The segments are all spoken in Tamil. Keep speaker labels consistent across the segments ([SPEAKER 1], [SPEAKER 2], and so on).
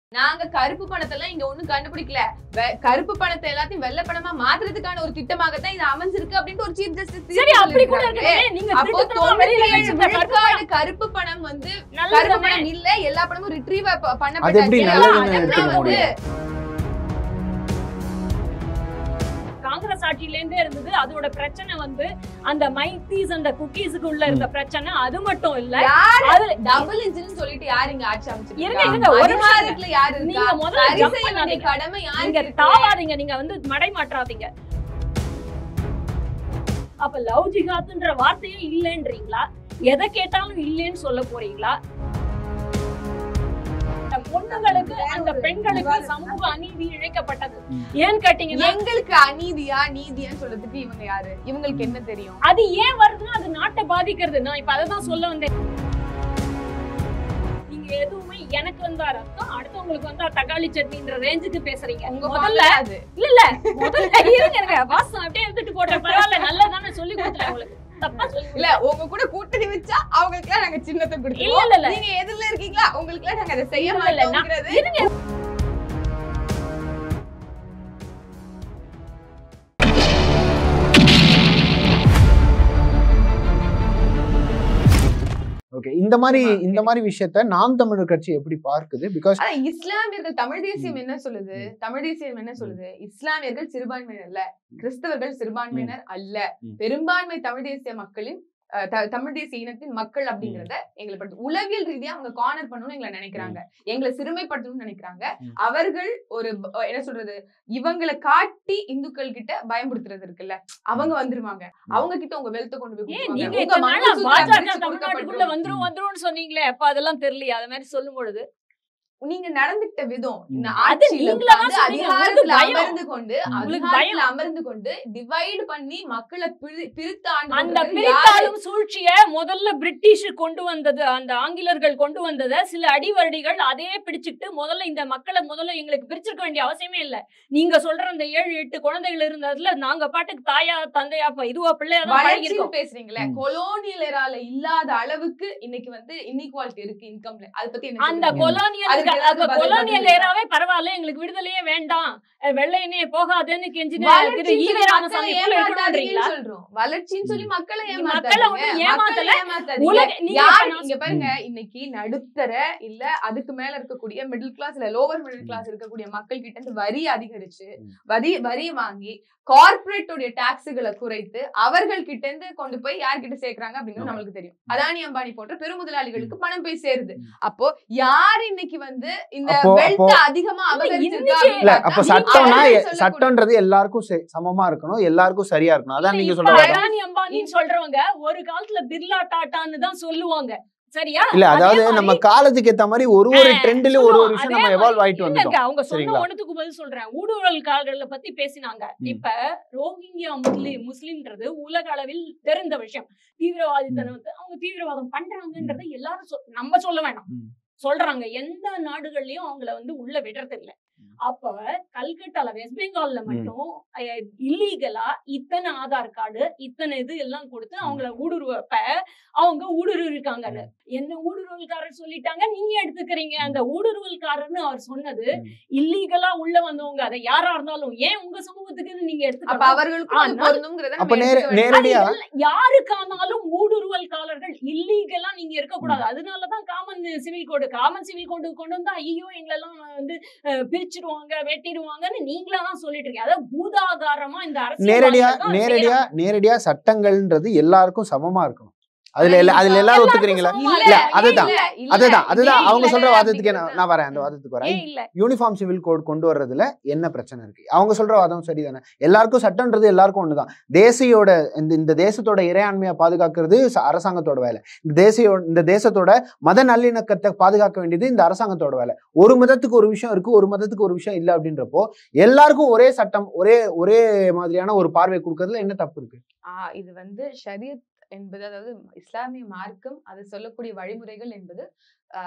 [SPEAKER 1] நாங்க கருப்பு பணத்தை எல்லாம் இங்க ஒண்ணும் கண்டுபிடிக்கல வெ- கருப்பு பணத்தை எல்லாத்தையும் வெள்ளை பணமா மாத்துறதுக்கான ஒரு திட்டமாகத்தான் இது அமைஞ்சிருக்கு அப்படின்ட்டு ஒரு சீஃப் ஜஸ்டிஸ்
[SPEAKER 2] சரி அப்படி கூட இருக்கட்டும் நீங்க
[SPEAKER 1] அப்போ
[SPEAKER 2] திருட்டுத்தனமா வெளியில
[SPEAKER 1] தொண்ணூத்தி ஏழு
[SPEAKER 2] வச்சிருந்த கருப்பு
[SPEAKER 1] விழுக்காடு கருப்பு பணம் வந்து
[SPEAKER 2] நல்லது
[SPEAKER 1] கருப்பு
[SPEAKER 2] தானே?
[SPEAKER 1] பணம் இல்ல எல்லா பணமும் ரிட்ரீவ்
[SPEAKER 3] அது எப்படி
[SPEAKER 1] பண்ணப்பட்ட
[SPEAKER 3] நல்லதுன்னு எடுத்துக்க
[SPEAKER 1] வந்து
[SPEAKER 3] முடியும்
[SPEAKER 2] காங்கிரஸ் ஆட்சியில இருந்தே இருந்தது அதோட பிரச்சனை வந்து அந்த மைத்தீஸ் அந்த குக்கீஸுக்கு உள்ள இருந்த பிரச்சனை அது மட்டும் இல்ல
[SPEAKER 1] யாரு
[SPEAKER 2] அதுல
[SPEAKER 1] டபுள் இன்ஜின் சொல்லிட்டு யாரு இங்க ஆட்சி
[SPEAKER 2] இருங்க, இருங்க, ஒரு
[SPEAKER 1] அமைச்சிருக்கா
[SPEAKER 2] நிமிஷம்
[SPEAKER 1] அதிகாரத்துல யாரு
[SPEAKER 2] நீங்க
[SPEAKER 1] இருக்கா
[SPEAKER 2] முதல்ல
[SPEAKER 1] சரி
[SPEAKER 2] jump
[SPEAKER 1] செய்ய வேண்டிய
[SPEAKER 2] பண்ணாதீங்க.
[SPEAKER 1] கடமை
[SPEAKER 2] நீங்க
[SPEAKER 1] யாருக்கு இருக்கு?
[SPEAKER 2] தாவாதீங்க நீங்க வந்து மடை மாற்றாதீங்க அப்ப லவ் ஜிஹாத்ன்ற வார்த்தையும் இல்லைன்றீங்களா எதை கேட்டாலும் இல்லைன்னு சொல்ல போறீங்களா அந்த பொண்ணுங்களுக்கு அந்த பெண்களுக்கு சமூக அநீதி இழைக்கப்பட்டது
[SPEAKER 3] ம்.
[SPEAKER 2] ஏன்னு கேட்டீங்கன்னா
[SPEAKER 1] எங்களுக்கு அநீதியா நீதியான்னு சொல்றதுக்கு இவங்க யாரு இவங்களுக்கு என்ன தெரியும்
[SPEAKER 2] அது ஏன் வருதுன்னா அது நாட்டை பாதிக்கிறது நான் இப்ப அதை தான் சொல்ல வந்தேன் நீங்க எதுவுமே எனக்கு வந்தா ரத்தம் அடுத்தவங்களுக்கு வந்தா தக்காளி சட்னின்ற ரேஞ்சுக்கு பேசுறீங்க
[SPEAKER 1] உங்க
[SPEAKER 2] முதல்ல
[SPEAKER 1] முதல்ல அது
[SPEAKER 2] இல்ல இல்ல முதல்ல இருங்க இருங்க வாசம் அப்படியே எடுத்துட்டு போடுறேன் பரவாயில்ல நல்லதானே சொல்லி கொடுத்தேன் உங்களுக்கு தப்பா சொல்லி
[SPEAKER 1] இல்ல உங்க கூட கூட்டணி வச்சா அவங்களுக்கு எல்லாம் நாங்க சின்னத்தை
[SPEAKER 2] இல்ல
[SPEAKER 1] கொடுத்துருவோம்
[SPEAKER 2] இல்ல இல்ல
[SPEAKER 1] நீங்க எதுல இருக்கீங்களா உங்களுக்கு எல்லாம் நாங்க அதை செய்ய
[SPEAKER 2] இல்ல, இல்ல, நான்-
[SPEAKER 1] மாட்டோங்கிறது
[SPEAKER 2] இருங்க
[SPEAKER 3] ஓகே இந்த மாதிரி
[SPEAKER 1] ஆமா,
[SPEAKER 3] இந்த மாதிரி விஷயத்த நாம் தமிழர் கட்சி எப்படி பார்க்குது பிகாஸ்
[SPEAKER 1] ஆனா இஸ்லாமியர்கள் தமிழ் தேசியம் என்ன சொல்லுது தமிழ் தேசியம் என்ன சொல்லுது இஸ்லாமியர்கள் சிறுபான்மையினர் அல்ல கிறிஸ்தவர்கள் சிறுபான்மையினர் அல்ல
[SPEAKER 3] ம்.
[SPEAKER 1] பெரும்பான்மை தமிழ் தேசிய மக்களின் அஹ், த- தமிழ் தேசிய இனத்தின் மக்கள் அப்படிங்கறத எங்களை படுத்து உளவியல் ரீதியா அவங்க கார்னர் பண்ணணும்னு எங்களை நினைக்கிறாங்க எங்களை சிறுமைப்படுத்தணும்னு நினைக்கிறாங்க
[SPEAKER 3] ம்.
[SPEAKER 1] அவர்கள் ஒரு ப- என்ன சொல்றது இவங்களை காட்டி இந்துக்கள் கிட்ட பயன்படுத்துறது இருக்குல்ல அவங்க வந்துருவாங்க அவங்க கிட்ட உங்க வெல்த்த கொண்டு போய்
[SPEAKER 2] ஏன்
[SPEAKER 1] கொடுத்துருவாங்க.
[SPEAKER 2] நீங்க
[SPEAKER 1] உங்க
[SPEAKER 2] இத்தனை நாளா
[SPEAKER 1] மனசுல
[SPEAKER 2] பாஜக
[SPEAKER 1] பிரிச்சு
[SPEAKER 2] தமிழ்நாட்டுக்குள்ள
[SPEAKER 1] கொடுக்கப்பட்டிரும்.
[SPEAKER 2] வந்துரும் வந்துரும்னு சொன்னீங்களே அப்ப அதெல்லாம் தெரியலையா அது மாதிரி சொல்லும் பொழுது
[SPEAKER 1] நீங்க நடந்துட்ட விதம் இந்த
[SPEAKER 3] ம்.
[SPEAKER 2] அது
[SPEAKER 1] ஆட்சியில
[SPEAKER 2] நீங்களா தான்
[SPEAKER 1] உட்கார்ந்து
[SPEAKER 2] சொன்னீங்க,
[SPEAKER 1] அதிகாரத்துல
[SPEAKER 2] உங்களுக்கு பயம்.
[SPEAKER 1] அமர்ந்து கொண்டு
[SPEAKER 2] உங்களுக்கு
[SPEAKER 1] அதிகாரத்துல
[SPEAKER 2] பயம்.
[SPEAKER 1] அமர்ந்து கொண்டு டிவைட் பண்ணி மக்களை பிரி- பிரித்து ஆண்டு
[SPEAKER 2] அந்த
[SPEAKER 1] கொண்டிருக்கிறது யாரு?
[SPEAKER 2] பிரித்தாளும் சூழ்ச்சிய முதல்ல பிரிட்டிஷ் கொண்டு வந்தது அந்த ஆங்கிலர்கள் கொண்டு வந்தத சில அடிவருடிகள் அதே பிடிச்சிட்டு முதல்ல இந்த மக்களை முதல்ல எங்களுக்கு பிரிச்சிருக்க வேண்டிய அவசியமே இல்ல நீங்க சொல்ற அந்த ஏழு எட்டு குழந்தைகள் இருந்ததுல நாங்க பாட்டுக்கு தாயா தந்தையா ப- இதுவா பிள்ளையா தான்
[SPEAKER 1] வளர்ச்சின்னு
[SPEAKER 2] பழகிருக்கோம்
[SPEAKER 1] பேசுறீங்களே
[SPEAKER 3] ம்.
[SPEAKER 1] கொலோனியல் எரால இல்லாத அளவுக்கு இன்னைக்கு வந்து இன்இக்வாலிட்டி இருக்கு இன்கம்ல அத பத்தி என்ன
[SPEAKER 2] அந்த
[SPEAKER 1] சொல்றீங்க?
[SPEAKER 2] கொலோனியல்
[SPEAKER 1] அதுக்கு ஏதாவது
[SPEAKER 2] அந்த
[SPEAKER 1] பதில்
[SPEAKER 2] கொலோனியல்
[SPEAKER 1] பதில்
[SPEAKER 2] ஏராவே பரவாயில்ல எங்களுக்கு விடுதலையே வேண்டாம் அஹ் வெள்ளையனே போகாதுன்னு கெஞ்சின திரு
[SPEAKER 1] வளர்ச்சின்னு
[SPEAKER 2] ஈவே
[SPEAKER 1] சொல்லி
[SPEAKER 2] ராமசாமி
[SPEAKER 1] மக்களை
[SPEAKER 2] போல இருக்கணும்ன்றீங்களா
[SPEAKER 1] ஏமாத்தாதீங்கன்னு சொல்றோம் வளர்ச்சின்னு சொல்லி மக்களை
[SPEAKER 2] மக்களை ஒண்ணும்
[SPEAKER 1] ஏமாத்தாதீங்க
[SPEAKER 2] ஏமாத்தல.
[SPEAKER 1] மக்களை ஏமாத்தாதீங்க
[SPEAKER 2] உலக நீங்க
[SPEAKER 1] யார்
[SPEAKER 2] இப்ப நான்
[SPEAKER 1] இங்க பாருங்க இன்னைக்கு நடுத்தர இல்ல அதுக்கு மேல இருக்கக்கூடிய மிடில் கிளாஸ் இல்ல லோவர் மிடில் கிளாஸ் இருக்கக்கூடிய மக்கள் கிட்ட இருந்து வரி அதிகரிச்சு
[SPEAKER 3] ம்.
[SPEAKER 1] வரி வரி வாங்கி கார்ப்பரேட்டோட டாக்ஸுகளை குறைத்து அவர்கள் கிட்ட இருந்து கொண்டு போய் யார்கிட்ட சேர்க்கறாங்க அப்படிங்கிறது
[SPEAKER 3] ஆமா.
[SPEAKER 1] நம்மளுக்கு தெரியும் அதானி அம்பானி போன்ற பெருமுதலாளிகளுக்கு பணம் போய் சேருது
[SPEAKER 3] ம்.
[SPEAKER 1] அப்போ யார் இன்னைக்கு வந்து இந்த
[SPEAKER 3] அப்போ-
[SPEAKER 1] வெல்த்
[SPEAKER 3] அப்போ-
[SPEAKER 1] அதிகமா
[SPEAKER 2] இல்ல,
[SPEAKER 1] அபகரிச்சிருக்கா
[SPEAKER 2] இன்னைக்கு-
[SPEAKER 1] அப்படின்னு
[SPEAKER 3] இல்ல
[SPEAKER 1] பார்த்தா,
[SPEAKER 3] அப்ப
[SPEAKER 2] நீங்க
[SPEAKER 3] சட்டம்னா
[SPEAKER 1] அவர்கள்
[SPEAKER 3] எ-
[SPEAKER 1] சொல்லக்கூடிய-
[SPEAKER 3] சட்டம்ன்றது எல்லாருக்கும் சே- சமமா இருக்கணும் எல்லாருக்கும் சரியா இருக்கணும் அதான் நீங்க
[SPEAKER 2] இப்ப
[SPEAKER 3] சொல்ற வாதம்.
[SPEAKER 2] அதானி அம்பானின்னு சொல்றவங்க ஒரு காலத்துல பிர்லா டாட்டான்னு தான் சொல்லுவாங்க சரியா
[SPEAKER 3] இல்ல அதாவது
[SPEAKER 2] அதே
[SPEAKER 3] நம்ம
[SPEAKER 2] மாதிரி-
[SPEAKER 3] காலத்துக்கு ஏத்த மாதிரி ஒரு ஒரு
[SPEAKER 2] ஆ,
[SPEAKER 3] ட்ரெண்ட்லயும் ஒரு ஒரு
[SPEAKER 2] சொல்லுவோம்.
[SPEAKER 3] விஷயம்
[SPEAKER 2] அதே
[SPEAKER 3] நம்ம எவால்வ் ஆயிட்டு
[SPEAKER 2] இல்லங்க,
[SPEAKER 3] வந்துட்டோம்
[SPEAKER 2] அவங்க சொன்ன
[SPEAKER 3] சரிங்களா?
[SPEAKER 2] ஒண்ணுத்துக்கு பதில் சொல்றேன் ஊடுருவல்காரர்களை பத்தி பேசினாங்க
[SPEAKER 3] ம்.
[SPEAKER 2] இப்ப ரோஹிங்கியா முஸ்லிம் முஸ்லிம்ன்றது உலக அளவில் தெரிந்த விஷயம் தீவிரவாதித்தனம் வந்து அவங்க தீவிரவாதம் பண்றாங்கன்றதை எல்லாரும் சொல்- நம்ம சொல்ல வேணாம்
[SPEAKER 3] ம்.
[SPEAKER 2] சொல்றாங்க எந்த நாடுகள்லயும் அவங்கள வந்து உள்ள விடுறது இல்ல அப்ப கல்கட்டால வெஸ்ட் பெங்கால்ல மட்டும் இல்லீகலா இத்தனை ஆதார் கார்டு இத்தனை இது எல்லாம் கொடுத்து அவங்கள ஊடுருவப்ப அவங்க ஊடுருவிருக்காங்க என்ன ஊடுருவல்காரர் சொல்லிட்டாங்க நீங்க எடுத்துக்கிறீங்க அந்த ஊடுருவல்காரர்னு அவர் சொன்னது
[SPEAKER 3] ம்.
[SPEAKER 2] இல்லீகலா உள்ள வந்தவங்க அதை யாரா இருந்தாலும் ஏன் உங்க சமூகத்துக்கு நீங்க
[SPEAKER 1] அப்ப
[SPEAKER 2] எடுத்துக்கலாம்
[SPEAKER 1] அவர்களுக்கும் அது
[SPEAKER 2] ஆனா-
[SPEAKER 1] பொருந்துங்கிறத
[SPEAKER 3] அப்ப
[SPEAKER 1] நம்ம
[SPEAKER 3] நேர
[SPEAKER 1] எடுத்துக்க வேண்டியது.
[SPEAKER 3] நேரடியா
[SPEAKER 2] அது இல்ல, யாருக்கானாலும் ஊடுருவல்காரர்கள் இல்லீகலா நீங்க இருக்கக்கூடாது அதனாலதான் common civil code common civil code கொண்டு வந்தா ஐயோ எங்களெல்லாம் வந்து அஹ், பிரிச்சிடுவாங்க வெட்டிடுவாங்கன்னு நீங்களா தான் சொல்லிட்டு இருக்கீங்க அதாவது பூதாகாரமா இந்த
[SPEAKER 3] நேரடியா
[SPEAKER 2] அரசியல்
[SPEAKER 3] நேரடியா நேரடியா சட்டங்கள்ன்றது எல்லாருக்கும் சமமா இருக்கணும் அதுல எல்லா- அதுல எல்லாரும்
[SPEAKER 2] எல்லாருக்கும்
[SPEAKER 3] ஒத்துக்கிறீங்களா
[SPEAKER 2] சமமா
[SPEAKER 1] இல்ல,
[SPEAKER 3] இல்ல,
[SPEAKER 2] இல்ல,
[SPEAKER 3] அதுதான்.
[SPEAKER 1] இல்ல, இல்ல,
[SPEAKER 3] அதுதான் அதுதான்
[SPEAKER 1] இல்ல,
[SPEAKER 3] அவங்க
[SPEAKER 1] இல்ல
[SPEAKER 3] சொல்ற வாதத்துக்கே நான்
[SPEAKER 1] அப்படிங்கிறது
[SPEAKER 3] நான் வரேன் அந்த வாதத்துக்கு வரேன்
[SPEAKER 2] ஏன் இல்ல
[SPEAKER 3] யூனிஃபார்ம் சிவில் கோட் கொண்டு வர்றதுல என்ன பிரச்சனை இருக்கு அவங்க சொல்ற வாதம் சரிதானே எல்லாருக்கும் சட்டம்ன்றது எல்லாருக்கும் ஒண்ணுதான் தேசியோட இந்த இந்த தேசத்தோட இறையாண்மையை பாதுகாக்கிறது ச- அரசாங்கத்தோட வேலை இந்த தேசிய இந்த தேசத்தோட மத நல்லிணக்கத்தை பாதுகாக்க வேண்டியது இந்த அரசாங்கத்தோட வேலை ஒரு மதத்துக்கு ஒரு விஷயம் இருக்கு ஒரு மதத்துக்கு ஒரு விஷயம் இல்லை அப்படின்றப்போ எல்லாருக்கும் ஒரே சட்டம் ஒரே ஒரே மாதிரியான ஒரு பார்வை கொடுக்கறதுல என்ன தப்பு இருக்கு
[SPEAKER 1] ஆஹ் இது வந்து ஷரியத் என்பது அதாவது இஸ்லாமிய மார்க்கம் அது சொல்லக்கூடிய வழிமுறைகள் என்பது ஆஹ்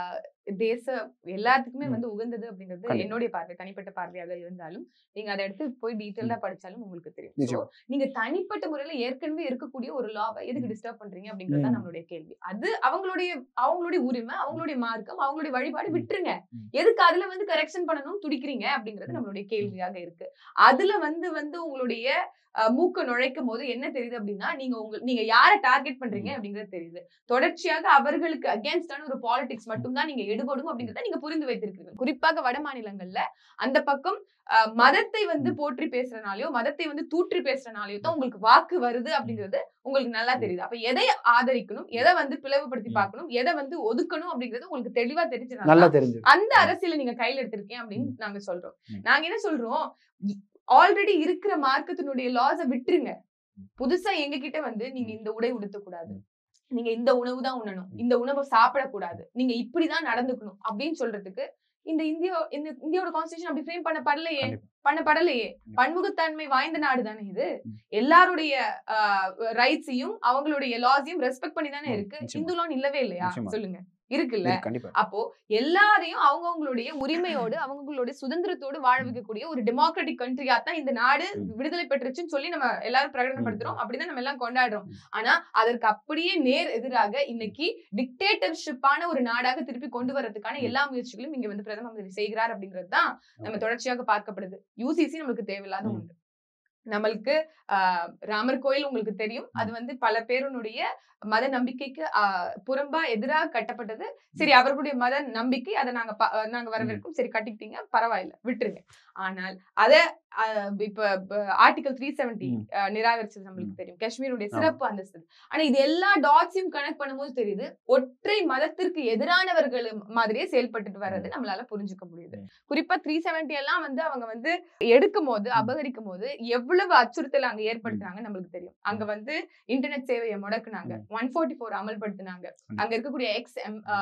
[SPEAKER 1] தேச எல்லாத்துக்குமே
[SPEAKER 3] ம்.
[SPEAKER 1] வந்து உகந்தது அப்படிங்கிறது
[SPEAKER 3] கண்டிப்பா.
[SPEAKER 1] என்னுடைய பார்வை தனிப்பட்ட பார்வையாக இருந்தாலும் நீங்க அதை எடுத்து போய் டீட்டெயிலா படிச்சாலும் உங்களுக்கு தெரியும் So,
[SPEAKER 3] நிச்சயமா.
[SPEAKER 1] நீங்க தனிப்பட்ட முறையில ஏற்கனவே இருக்கக்கூடிய ஒரு லாவை எதுக்கு டிஸ்டர்ப் பண்றீங்க அப்படிங்கிறது தான்
[SPEAKER 3] ம்.
[SPEAKER 1] நம்மளுடைய கேள்வி அது அவங்களுடைய அவங்களுடைய உரிமை அவங்களுடைய மார்க்கம் அவங்களுடைய வழிபாடு
[SPEAKER 3] ம்.
[SPEAKER 1] விட்டுருங்க
[SPEAKER 3] ம்.
[SPEAKER 1] எதுக்கு அதுல வந்து கரெக்ஷன் பண்ணணும் துடிக்கிறீங்க அப்படிங்கிறது
[SPEAKER 3] ம்.
[SPEAKER 1] நம்மளுடைய கேள்வியாக இருக்கு அதுல வந்து வந்து உங்களுடைய அஹ், மூக்க நுழைக்கும் போது என்ன தெரியுது அப்படின்னா நீங்க உங்க நீங்க யாரை டார்கெட் பண்றீங்க அப்படிங்கிறது தெரியுது தொடர்ச்சியாக அவர்களுக்கு அகேன்ஸ்டான ஒரு பாலிடிக்ஸ் மட்டும்தான் நீங்க எடுபடும் அப்படிங்கறத நீங்க புரிந்து வைத்திருக்கிறீங்க குறிப்பாக வட மாநிலங்கள்ல அந்த பக்கம் அஹ், மதத்தை வந்து போற்றி பேசுறனாலயோ மதத்தை வந்து தூற்றி பேசுறனாலயோ தான் உங்களுக்கு வாக்கு வருது அப்படிங்கிறது உங்களுக்கு நல்லா தெரியுது அப்ப எதை ஆதரிக்கணும் எதை வந்து பிளவுபடுத்தி
[SPEAKER 3] ம்.
[SPEAKER 1] பார்க்கணும் எதை வந்து ஒதுக்கணும் அப்படிங்கிறது உங்களுக்கு தெளிவா தெரிஞ்சு
[SPEAKER 3] நல்லா தெரிஞ்சு
[SPEAKER 1] அந்த அரசியலை நீங்க கையில எடுத்திருக்கீங்க அப்படின்னு நாங்க சொல்றோம்
[SPEAKER 3] ம்.
[SPEAKER 1] நாங்க என்ன சொல்றோம் ஆல்ரெடி இருக்கிற மார்க்கத்தினுடைய லாஸ விட்டுருங்க புதுசா எங்க கிட்ட வந்து நீங்க இந்த உடை உடுத்த கூடாது நீங்க இந்த உணவு தான் உண்ணணும் இந்த உணவை சாப்பிடக்கூடாது நீங்க இப்படிதான் நடந்துக்கணும் அப்படின்னு சொல்றதுக்கு இந்த இந்தியா இந்த இந்தியாவோட கான்ஸ்டியூஷன் அப்படி ஃப்ரேம் பண்ணப்படலையே
[SPEAKER 3] கண்டிப்பா.
[SPEAKER 1] பண்ணப்படலையே
[SPEAKER 3] கண்டிப்பா.
[SPEAKER 1] பன்முகத்தன்மை வாய்ந்த நாடு தானே இது
[SPEAKER 3] ம்.
[SPEAKER 1] எல்லாருடைய ரைட்ஸையும் அவங்களுடைய லாஸையும் ரெஸ்பெக்ட் பண்ணி தானே
[SPEAKER 3] ம்,
[SPEAKER 1] இருக்கு
[SPEAKER 3] நிச்சயமா.
[SPEAKER 1] இந்து லான் இல்லவே இல்லையா
[SPEAKER 3] நிச்சயமா.
[SPEAKER 1] சொல்லுங்க இருக்குல்ல
[SPEAKER 3] இருக்கு, கண்டிப்பா
[SPEAKER 1] அப்போ எல்லாரையும் அவங்கவங்களுடைய உரிமையோடு அவங்களுடைய சுதந்திரத்தோடு வாழ வைக்கக்கூடிய ஒரு டெமோக்ராட்டிக் கண்ட்ரியா தான் இந்த நாடு
[SPEAKER 3] ம்.
[SPEAKER 1] விடுதலை பெற்றுச்சுன்னு சொல்லி நம்ம எல்லாரும் பிரகடனப்படுத்துறோம் அப்படிதான் நம்ம எல்லாம் கொண்டாடுறோம்
[SPEAKER 3] ம்.
[SPEAKER 1] ஆனா அதற்கு அப்படியே நேர் எதிராக இன்னைக்கு டிக்டேட்டர்ஷிப்பான ஒரு நாடாக திருப்பி கொண்டு வரதுக்கான
[SPEAKER 3] ம்.
[SPEAKER 1] எல்லா முயற்சிகளும் இங்க வந்து பிரதம மந்திரி செய்கிறார் அப்படிங்கிறது தான் நம்ம தொடர்ச்சியாக பார்க்கப்படுது யூசிசி நம்மளுக்கு தேவையில்லாத
[SPEAKER 3] ம்.
[SPEAKER 1] ஒன்று நம்மளுக்கு ஆஹ், ராமர் கோயில் உங்களுக்கு தெரியும் அது வந்து பல பேருனுடைய மத நம்பிக்கைக்கு ஆஹ், புறம்பா எதிராக கட்டப்பட்டது சரி அவர்களுடைய மத நம்பிக்கை அதை நாங்க ப- அஹ், நாங்க வரவேற்கும் சரி கட்டிக்கிட்டீங்க பரவாயில்ல விட்டுருங்க ஆனால் அத ஆஹ், இப்ப ஆர்டிகல் த்ரீ செவன்டி
[SPEAKER 3] ம்.
[SPEAKER 1] நிராகரிச்சது நம்மளுக்கு தெரியும் காஷ்மீருடைய
[SPEAKER 3] ஆமா.
[SPEAKER 1] சிறப்பு அந்தஸ்து ஆனா இது எல்லா டாட்ஸையும் கனெக்ட் பண்ணும்போது தெரியுது ஒற்றை மதத்திற்கு எதிரானவர்கள் மாதிரியே செயல்பட்டுட்டு வர்றது நம்மளால புரிஞ்சுக்க முடியுது
[SPEAKER 3] ம்.
[SPEAKER 1] குறிப்பா த்ரீ செவன்டி எல்லாம் வந்து அவங்க வந்து எடுக்கும் போது அபகரிக்கும் போது எவ்வளவு அச்சுறுத்தல் அங்க ஏற்படுத்துனாங்க நம்மளுக்கு தெரியும் அங்க வந்து இன்டர்நெட் சேவையை முடக்குனாங்க ஒன் ஃபோர்ட்டி ஃபோர் அமல்படுத்தினாங்க அங்க இருக்கக்கூடிய எக்ஸ்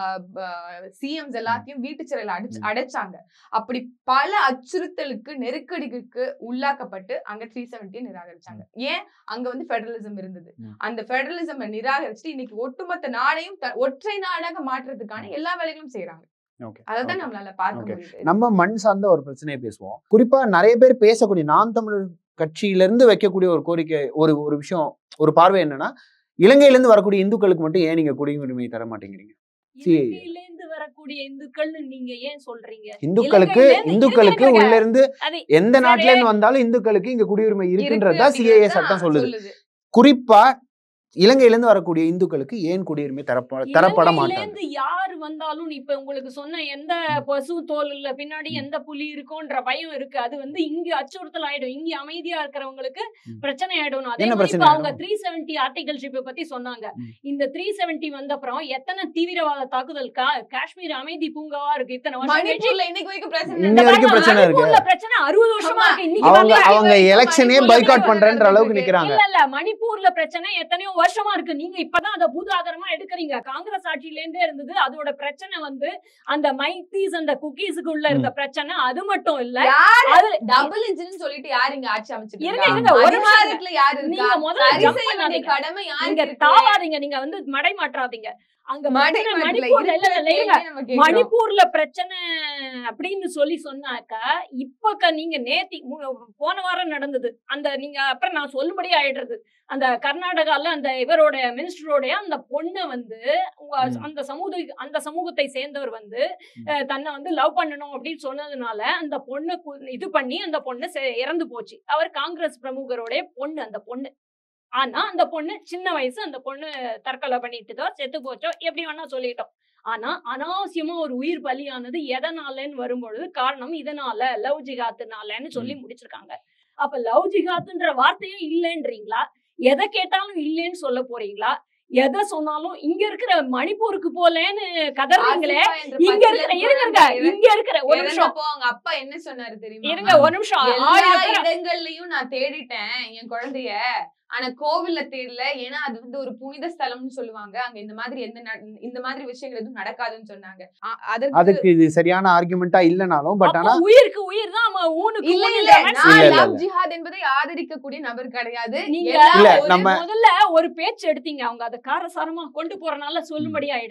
[SPEAKER 1] சிஎம்ஸ் எல்லாத்தையும் வீட்டு சிறையில அடிச்சு
[SPEAKER 3] ம்.
[SPEAKER 1] அடைச்சாங்க அப்படி பல அச்சுறுத்தலுக்கு நெருக்கடிக்கு உள்ளாக்கப்பட்டு அங்க த்ரீ செவன்டி நிராகரிச்சாங்க ஏன் அங்க வந்து ஃபெடரலிசம் இருந்தது
[SPEAKER 3] ம்.
[SPEAKER 1] அந்த ஃபெடரலிசம் நிராகரிச்சுட்டு இன்னைக்கு ஒட்டுமொத்த நாடையும் த- ஒற்றை நாடாக மாற்றுறதுக்கான எல்லா வேலைகளும் செய்யறாங்க
[SPEAKER 3] ஓகே
[SPEAKER 1] அதான் நம்மளால பார்க்க
[SPEAKER 3] Okay.
[SPEAKER 1] முடியுது
[SPEAKER 3] நம்ம மண் சார்ந்த ஒரு பிரச்சனையை பேசுவோம் குறிப்பா நிறைய பேர் பேசக்கூடிய நாம் தமிழர் கட்சியில இருந்து வைக்கக்கூடிய ஒரு கோரிக்கை ஒரு ஒரு விஷயம் ஒரு பார்வை என்னன்னா இலங்கையில இருந்து வரக்கூடிய இந்துக்களுக்கு மட்டும் ஏன் நீங்க குடியுரிமை தர மாட்டேங்கிறீங்க See-
[SPEAKER 2] இலங்கையில இருந்து வரக்கூடிய இந்துக்கள்னு நீங்க ஏன் சொல்றீங்க
[SPEAKER 3] இந்துக்களுக்கு
[SPEAKER 2] இலங்கையில இருந்து
[SPEAKER 3] இந்துக்களுக்கு
[SPEAKER 2] இருங்க,
[SPEAKER 3] உள்ள இருந்து
[SPEAKER 2] அது
[SPEAKER 3] எந்த
[SPEAKER 2] சரி.
[SPEAKER 3] நாட்டுல இருந்து வந்தாலும் இந்துக்களுக்கு இங்க குடியுரிமை இருக்குன்றதா
[SPEAKER 1] இருக்கு
[SPEAKER 3] சிஏஏ
[SPEAKER 1] அப்படிங்கிறது
[SPEAKER 3] சட்டம்
[SPEAKER 1] தான்
[SPEAKER 3] சொல்லுது குறிப்பா இலங்கையில இருந்து வரக்கூடிய இந்துக்களுக்கு ஏன் குடியுரிமை தரப்ப தரப்பட
[SPEAKER 2] இலங்கையில
[SPEAKER 3] மாட்டாங்க
[SPEAKER 2] இருந்து யார் வந்தாலும் இப்ப உங்களுக்கு சொன்ன எந்த பசு தோல் இல்ல பின்னாடி எந்த புலி இருக்கும்ன்ற பயம் இருக்கு அது வந்து இங்க அச்சுறுத்தல் ஆயிடும் இங்க அமைதியா இருக்கிறவங்களுக்கு
[SPEAKER 3] ம்.
[SPEAKER 2] பிரச்சனை ஆயிடும் அதே
[SPEAKER 3] என்ன
[SPEAKER 2] மாதிரி
[SPEAKER 3] பிரச்சனை
[SPEAKER 2] இப்ப அவங்க
[SPEAKER 3] ஆயிடும்?
[SPEAKER 2] த்ரீ செவன்டி ஆர்டிகல்ஷிப் பத்தி சொன்னாங்க
[SPEAKER 3] ம்.
[SPEAKER 2] இந்த த்ரீ செவன்டி வந்த அப்புறம் எத்தனை தீவிரவாத தாக்குதல் கா- காஷ்மீர் அமைதி பூங்காவா இருக்கு இத்தனை வருஷம் கழிச்சு
[SPEAKER 1] மணிப்பூர்ல இன்னைக்கு வரைக்கும் பிரச்சனை
[SPEAKER 3] இன்னி
[SPEAKER 1] இல்ல.
[SPEAKER 3] வரைக்கும் பிரச்சனை இருக்கு.
[SPEAKER 2] மணிப்பூர்ல பிரச்சனை அறுபது வருஷமா
[SPEAKER 1] ஆமா.
[SPEAKER 2] இருக்கு இன்னைக்கு
[SPEAKER 3] அவங்க
[SPEAKER 2] வரல.
[SPEAKER 3] அவங்க எலெக்ஷனே
[SPEAKER 1] மணிப்பூர்ல
[SPEAKER 3] பைகாட்
[SPEAKER 1] பிரச்சனை
[SPEAKER 3] பண்றேன்ற அளவுக்கு
[SPEAKER 1] இருக்கு.
[SPEAKER 3] நிக்கிறாங்க
[SPEAKER 2] இல்ல இல்ல மணிப்பூர்ல பிரச்சனை எத்தனையோ வருஷமா இருக்கு நீங்க இப்பதான் அதை பூதாகரமா எடுக்கறீங்க காங்கிரஸ் ஆட்சியில இருந்தே இருந்தது அதோட பிரச்சனை வந்து அந்த மைத்தீஸ் அந்த குக்கீஸுக்கு உள்ள இருந்த பிரச்சனை அது மட்டும் இல்ல
[SPEAKER 1] யாரு
[SPEAKER 2] அது
[SPEAKER 1] டபுள் இன்ஜின் சொல்லிட்டு யாரு இங்க ஆட்சி அமைச்சிட்டு
[SPEAKER 2] இருங்க,
[SPEAKER 1] இருக்காங்க?
[SPEAKER 2] இருங்க, ஒரு நிமிஷம்
[SPEAKER 1] அதிகாரத்துல யாரு இருக்கா?
[SPEAKER 2] நீங்க முதல்ல
[SPEAKER 1] சரி
[SPEAKER 2] jump
[SPEAKER 1] செய்ய வேண்டிய
[SPEAKER 2] பண்ணாதீங்க.
[SPEAKER 1] கடமை
[SPEAKER 2] நீங்க
[SPEAKER 1] யாருக்கு இருக்கு?
[SPEAKER 2] தாவாதீங்க நீங்க வந்து மடை மாற்றாதீங்க அங்க
[SPEAKER 1] மடை
[SPEAKER 2] பிரச்சனை
[SPEAKER 1] மாட்டல,
[SPEAKER 2] மணிப்பூர்ல இல்ல,
[SPEAKER 1] இருக்கிற
[SPEAKER 2] இல்ல, இல்ல,
[SPEAKER 1] கேள்வியை நம்ம கேக்குறோம்.
[SPEAKER 2] மணிப்பூர்ல பிரச்சனை அப்படின்னு சொல்லி சொன்னாக்கா இப்ப க- நீங்க நேத்தி மு- போன வாரம் நடந்தது அந்த நீங்க அப்புறம் நான் சொல்லும்படி ஆயிடுறது அந்த கர்நாடகால அந்த இவரோட மினிஸ்டரோடைய அந்த பொண்ணை வந்து உங்க
[SPEAKER 3] ம்.
[SPEAKER 2] அந்த சமூக அந்த சமூகத்தை சேர்ந்தவர் வந்து
[SPEAKER 3] ம்.
[SPEAKER 2] அஹ், தன்னை வந்து லவ் பண்ணணும் அப்படின்னு சொன்னதுனால அந்த பொண்ணை கு- இது பண்ணி அந்த பொண்ணு செ- இறந்து போச்சு அவர் காங்கிரஸ் பிரமுகருடைய பொண்ணு அந்த பொண்ணு ஆனா அந்த பொண்ணு சின்ன வயசு அந்த பொண்ணு தற்கொலை பண்ணிட்டுதோ செத்து போச்சோ எப்படி வேணா சொல்லிட்டோம் ஆனா அனாவசியமா ஒரு உயிர் பலியானது எதனாலன்னு வரும்பொழுது காரணம் இதனால லவ் ஜிகாத்துனாலன்னு சொல்லி முடிச்சிருக்காங்க அப்ப லவ் ஜிகாத்துன்ற வார்த்தையும் இல்லைன்றீங்களா எதை கேட்டாலும் இல்லைன்னு சொல்ல போறீங்களா எதை சொன்னாலும் இங்க இருக்கிற மணிப்பூருக்கு போலேன்னு கதறீங்களே
[SPEAKER 1] ஆசிஃபா என்ற
[SPEAKER 2] இங்க
[SPEAKER 1] பச்சிளம்
[SPEAKER 2] இருக்கிற இருங்க
[SPEAKER 1] குழந்தை
[SPEAKER 2] இங்க இருக்கிற ஒரு நிமிஷம்
[SPEAKER 1] இறந்தப்போ அவங்க அப்பா என்ன சொன்னாரு தெரியுமா
[SPEAKER 2] இருங்க ஒரு நிமிஷம்
[SPEAKER 1] எல்லா
[SPEAKER 2] ஆயிரம் பேர்
[SPEAKER 1] இடங்கள்லயும் நான் தேடிட்டேன் என் குழந்தைய ஆனா கோவில்ல தேடல ஏன்னா அது வந்து ஒரு புனித ஸ்தலம்னு சொல்லுவாங்க அங்க இந்த மாதிரி எந்த ந- இந்த மாதிரி விஷயங்கள் எதுவும் நடக்காதுன்னு சொன்னாங்க அ- அதற்கு
[SPEAKER 3] அதுக்கு இது சரியான ஆர்குமெண்டா இல்லனாலும் பட் ஆனா
[SPEAKER 2] அப்போ உயிருக்கு உயிர் தான் அவன் ஊனுக்கு
[SPEAKER 1] இல்ல
[SPEAKER 2] ஊனு
[SPEAKER 1] இல்ல
[SPEAKER 2] இல்ல.
[SPEAKER 1] நான்
[SPEAKER 3] இல்ல, இல்ல,
[SPEAKER 1] லவ்
[SPEAKER 3] இல்ல.
[SPEAKER 1] ஜிஹாத் என்பதை ஆதரிக்கக்கூடிய நபர் கிடையாது
[SPEAKER 2] நீங்க
[SPEAKER 1] எல்லாம்
[SPEAKER 3] இல்ல,
[SPEAKER 1] ஒரு-
[SPEAKER 3] நம்ம-
[SPEAKER 2] முதல்ல ஒரு பேச்சு எடுத்தீங்க அவங்க அதை காரசாரமா கொண்டு போறனால சொல்லும்படி ஆயிடுத்து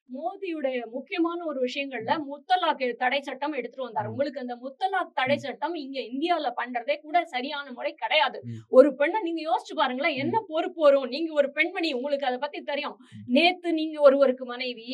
[SPEAKER 2] மோடியுடைய முக்கியமான ஒரு விஷயங்கள்ல முத்தலாக் தடை சட்டம் எடுத்துட்டு வந்தார்
[SPEAKER 3] ம்.
[SPEAKER 2] உங்களுக்கு அந்த முத்தலாக் தடை சட்டம் இங்க இந்தியாவுல பண்றதே கூட சரியான முறை கிடையாது
[SPEAKER 3] ம்.
[SPEAKER 2] ஒரு பெண்ணை நீங்க யோசிச்சு பாருங்களேன் என்ன பொறுப்பு வரும் நீங்க ஒரு பெண்மணி உங்களுக்கு அதை பத்தி தெரியும் நேத்து நீங்க ஒருவருக்கு மனைவி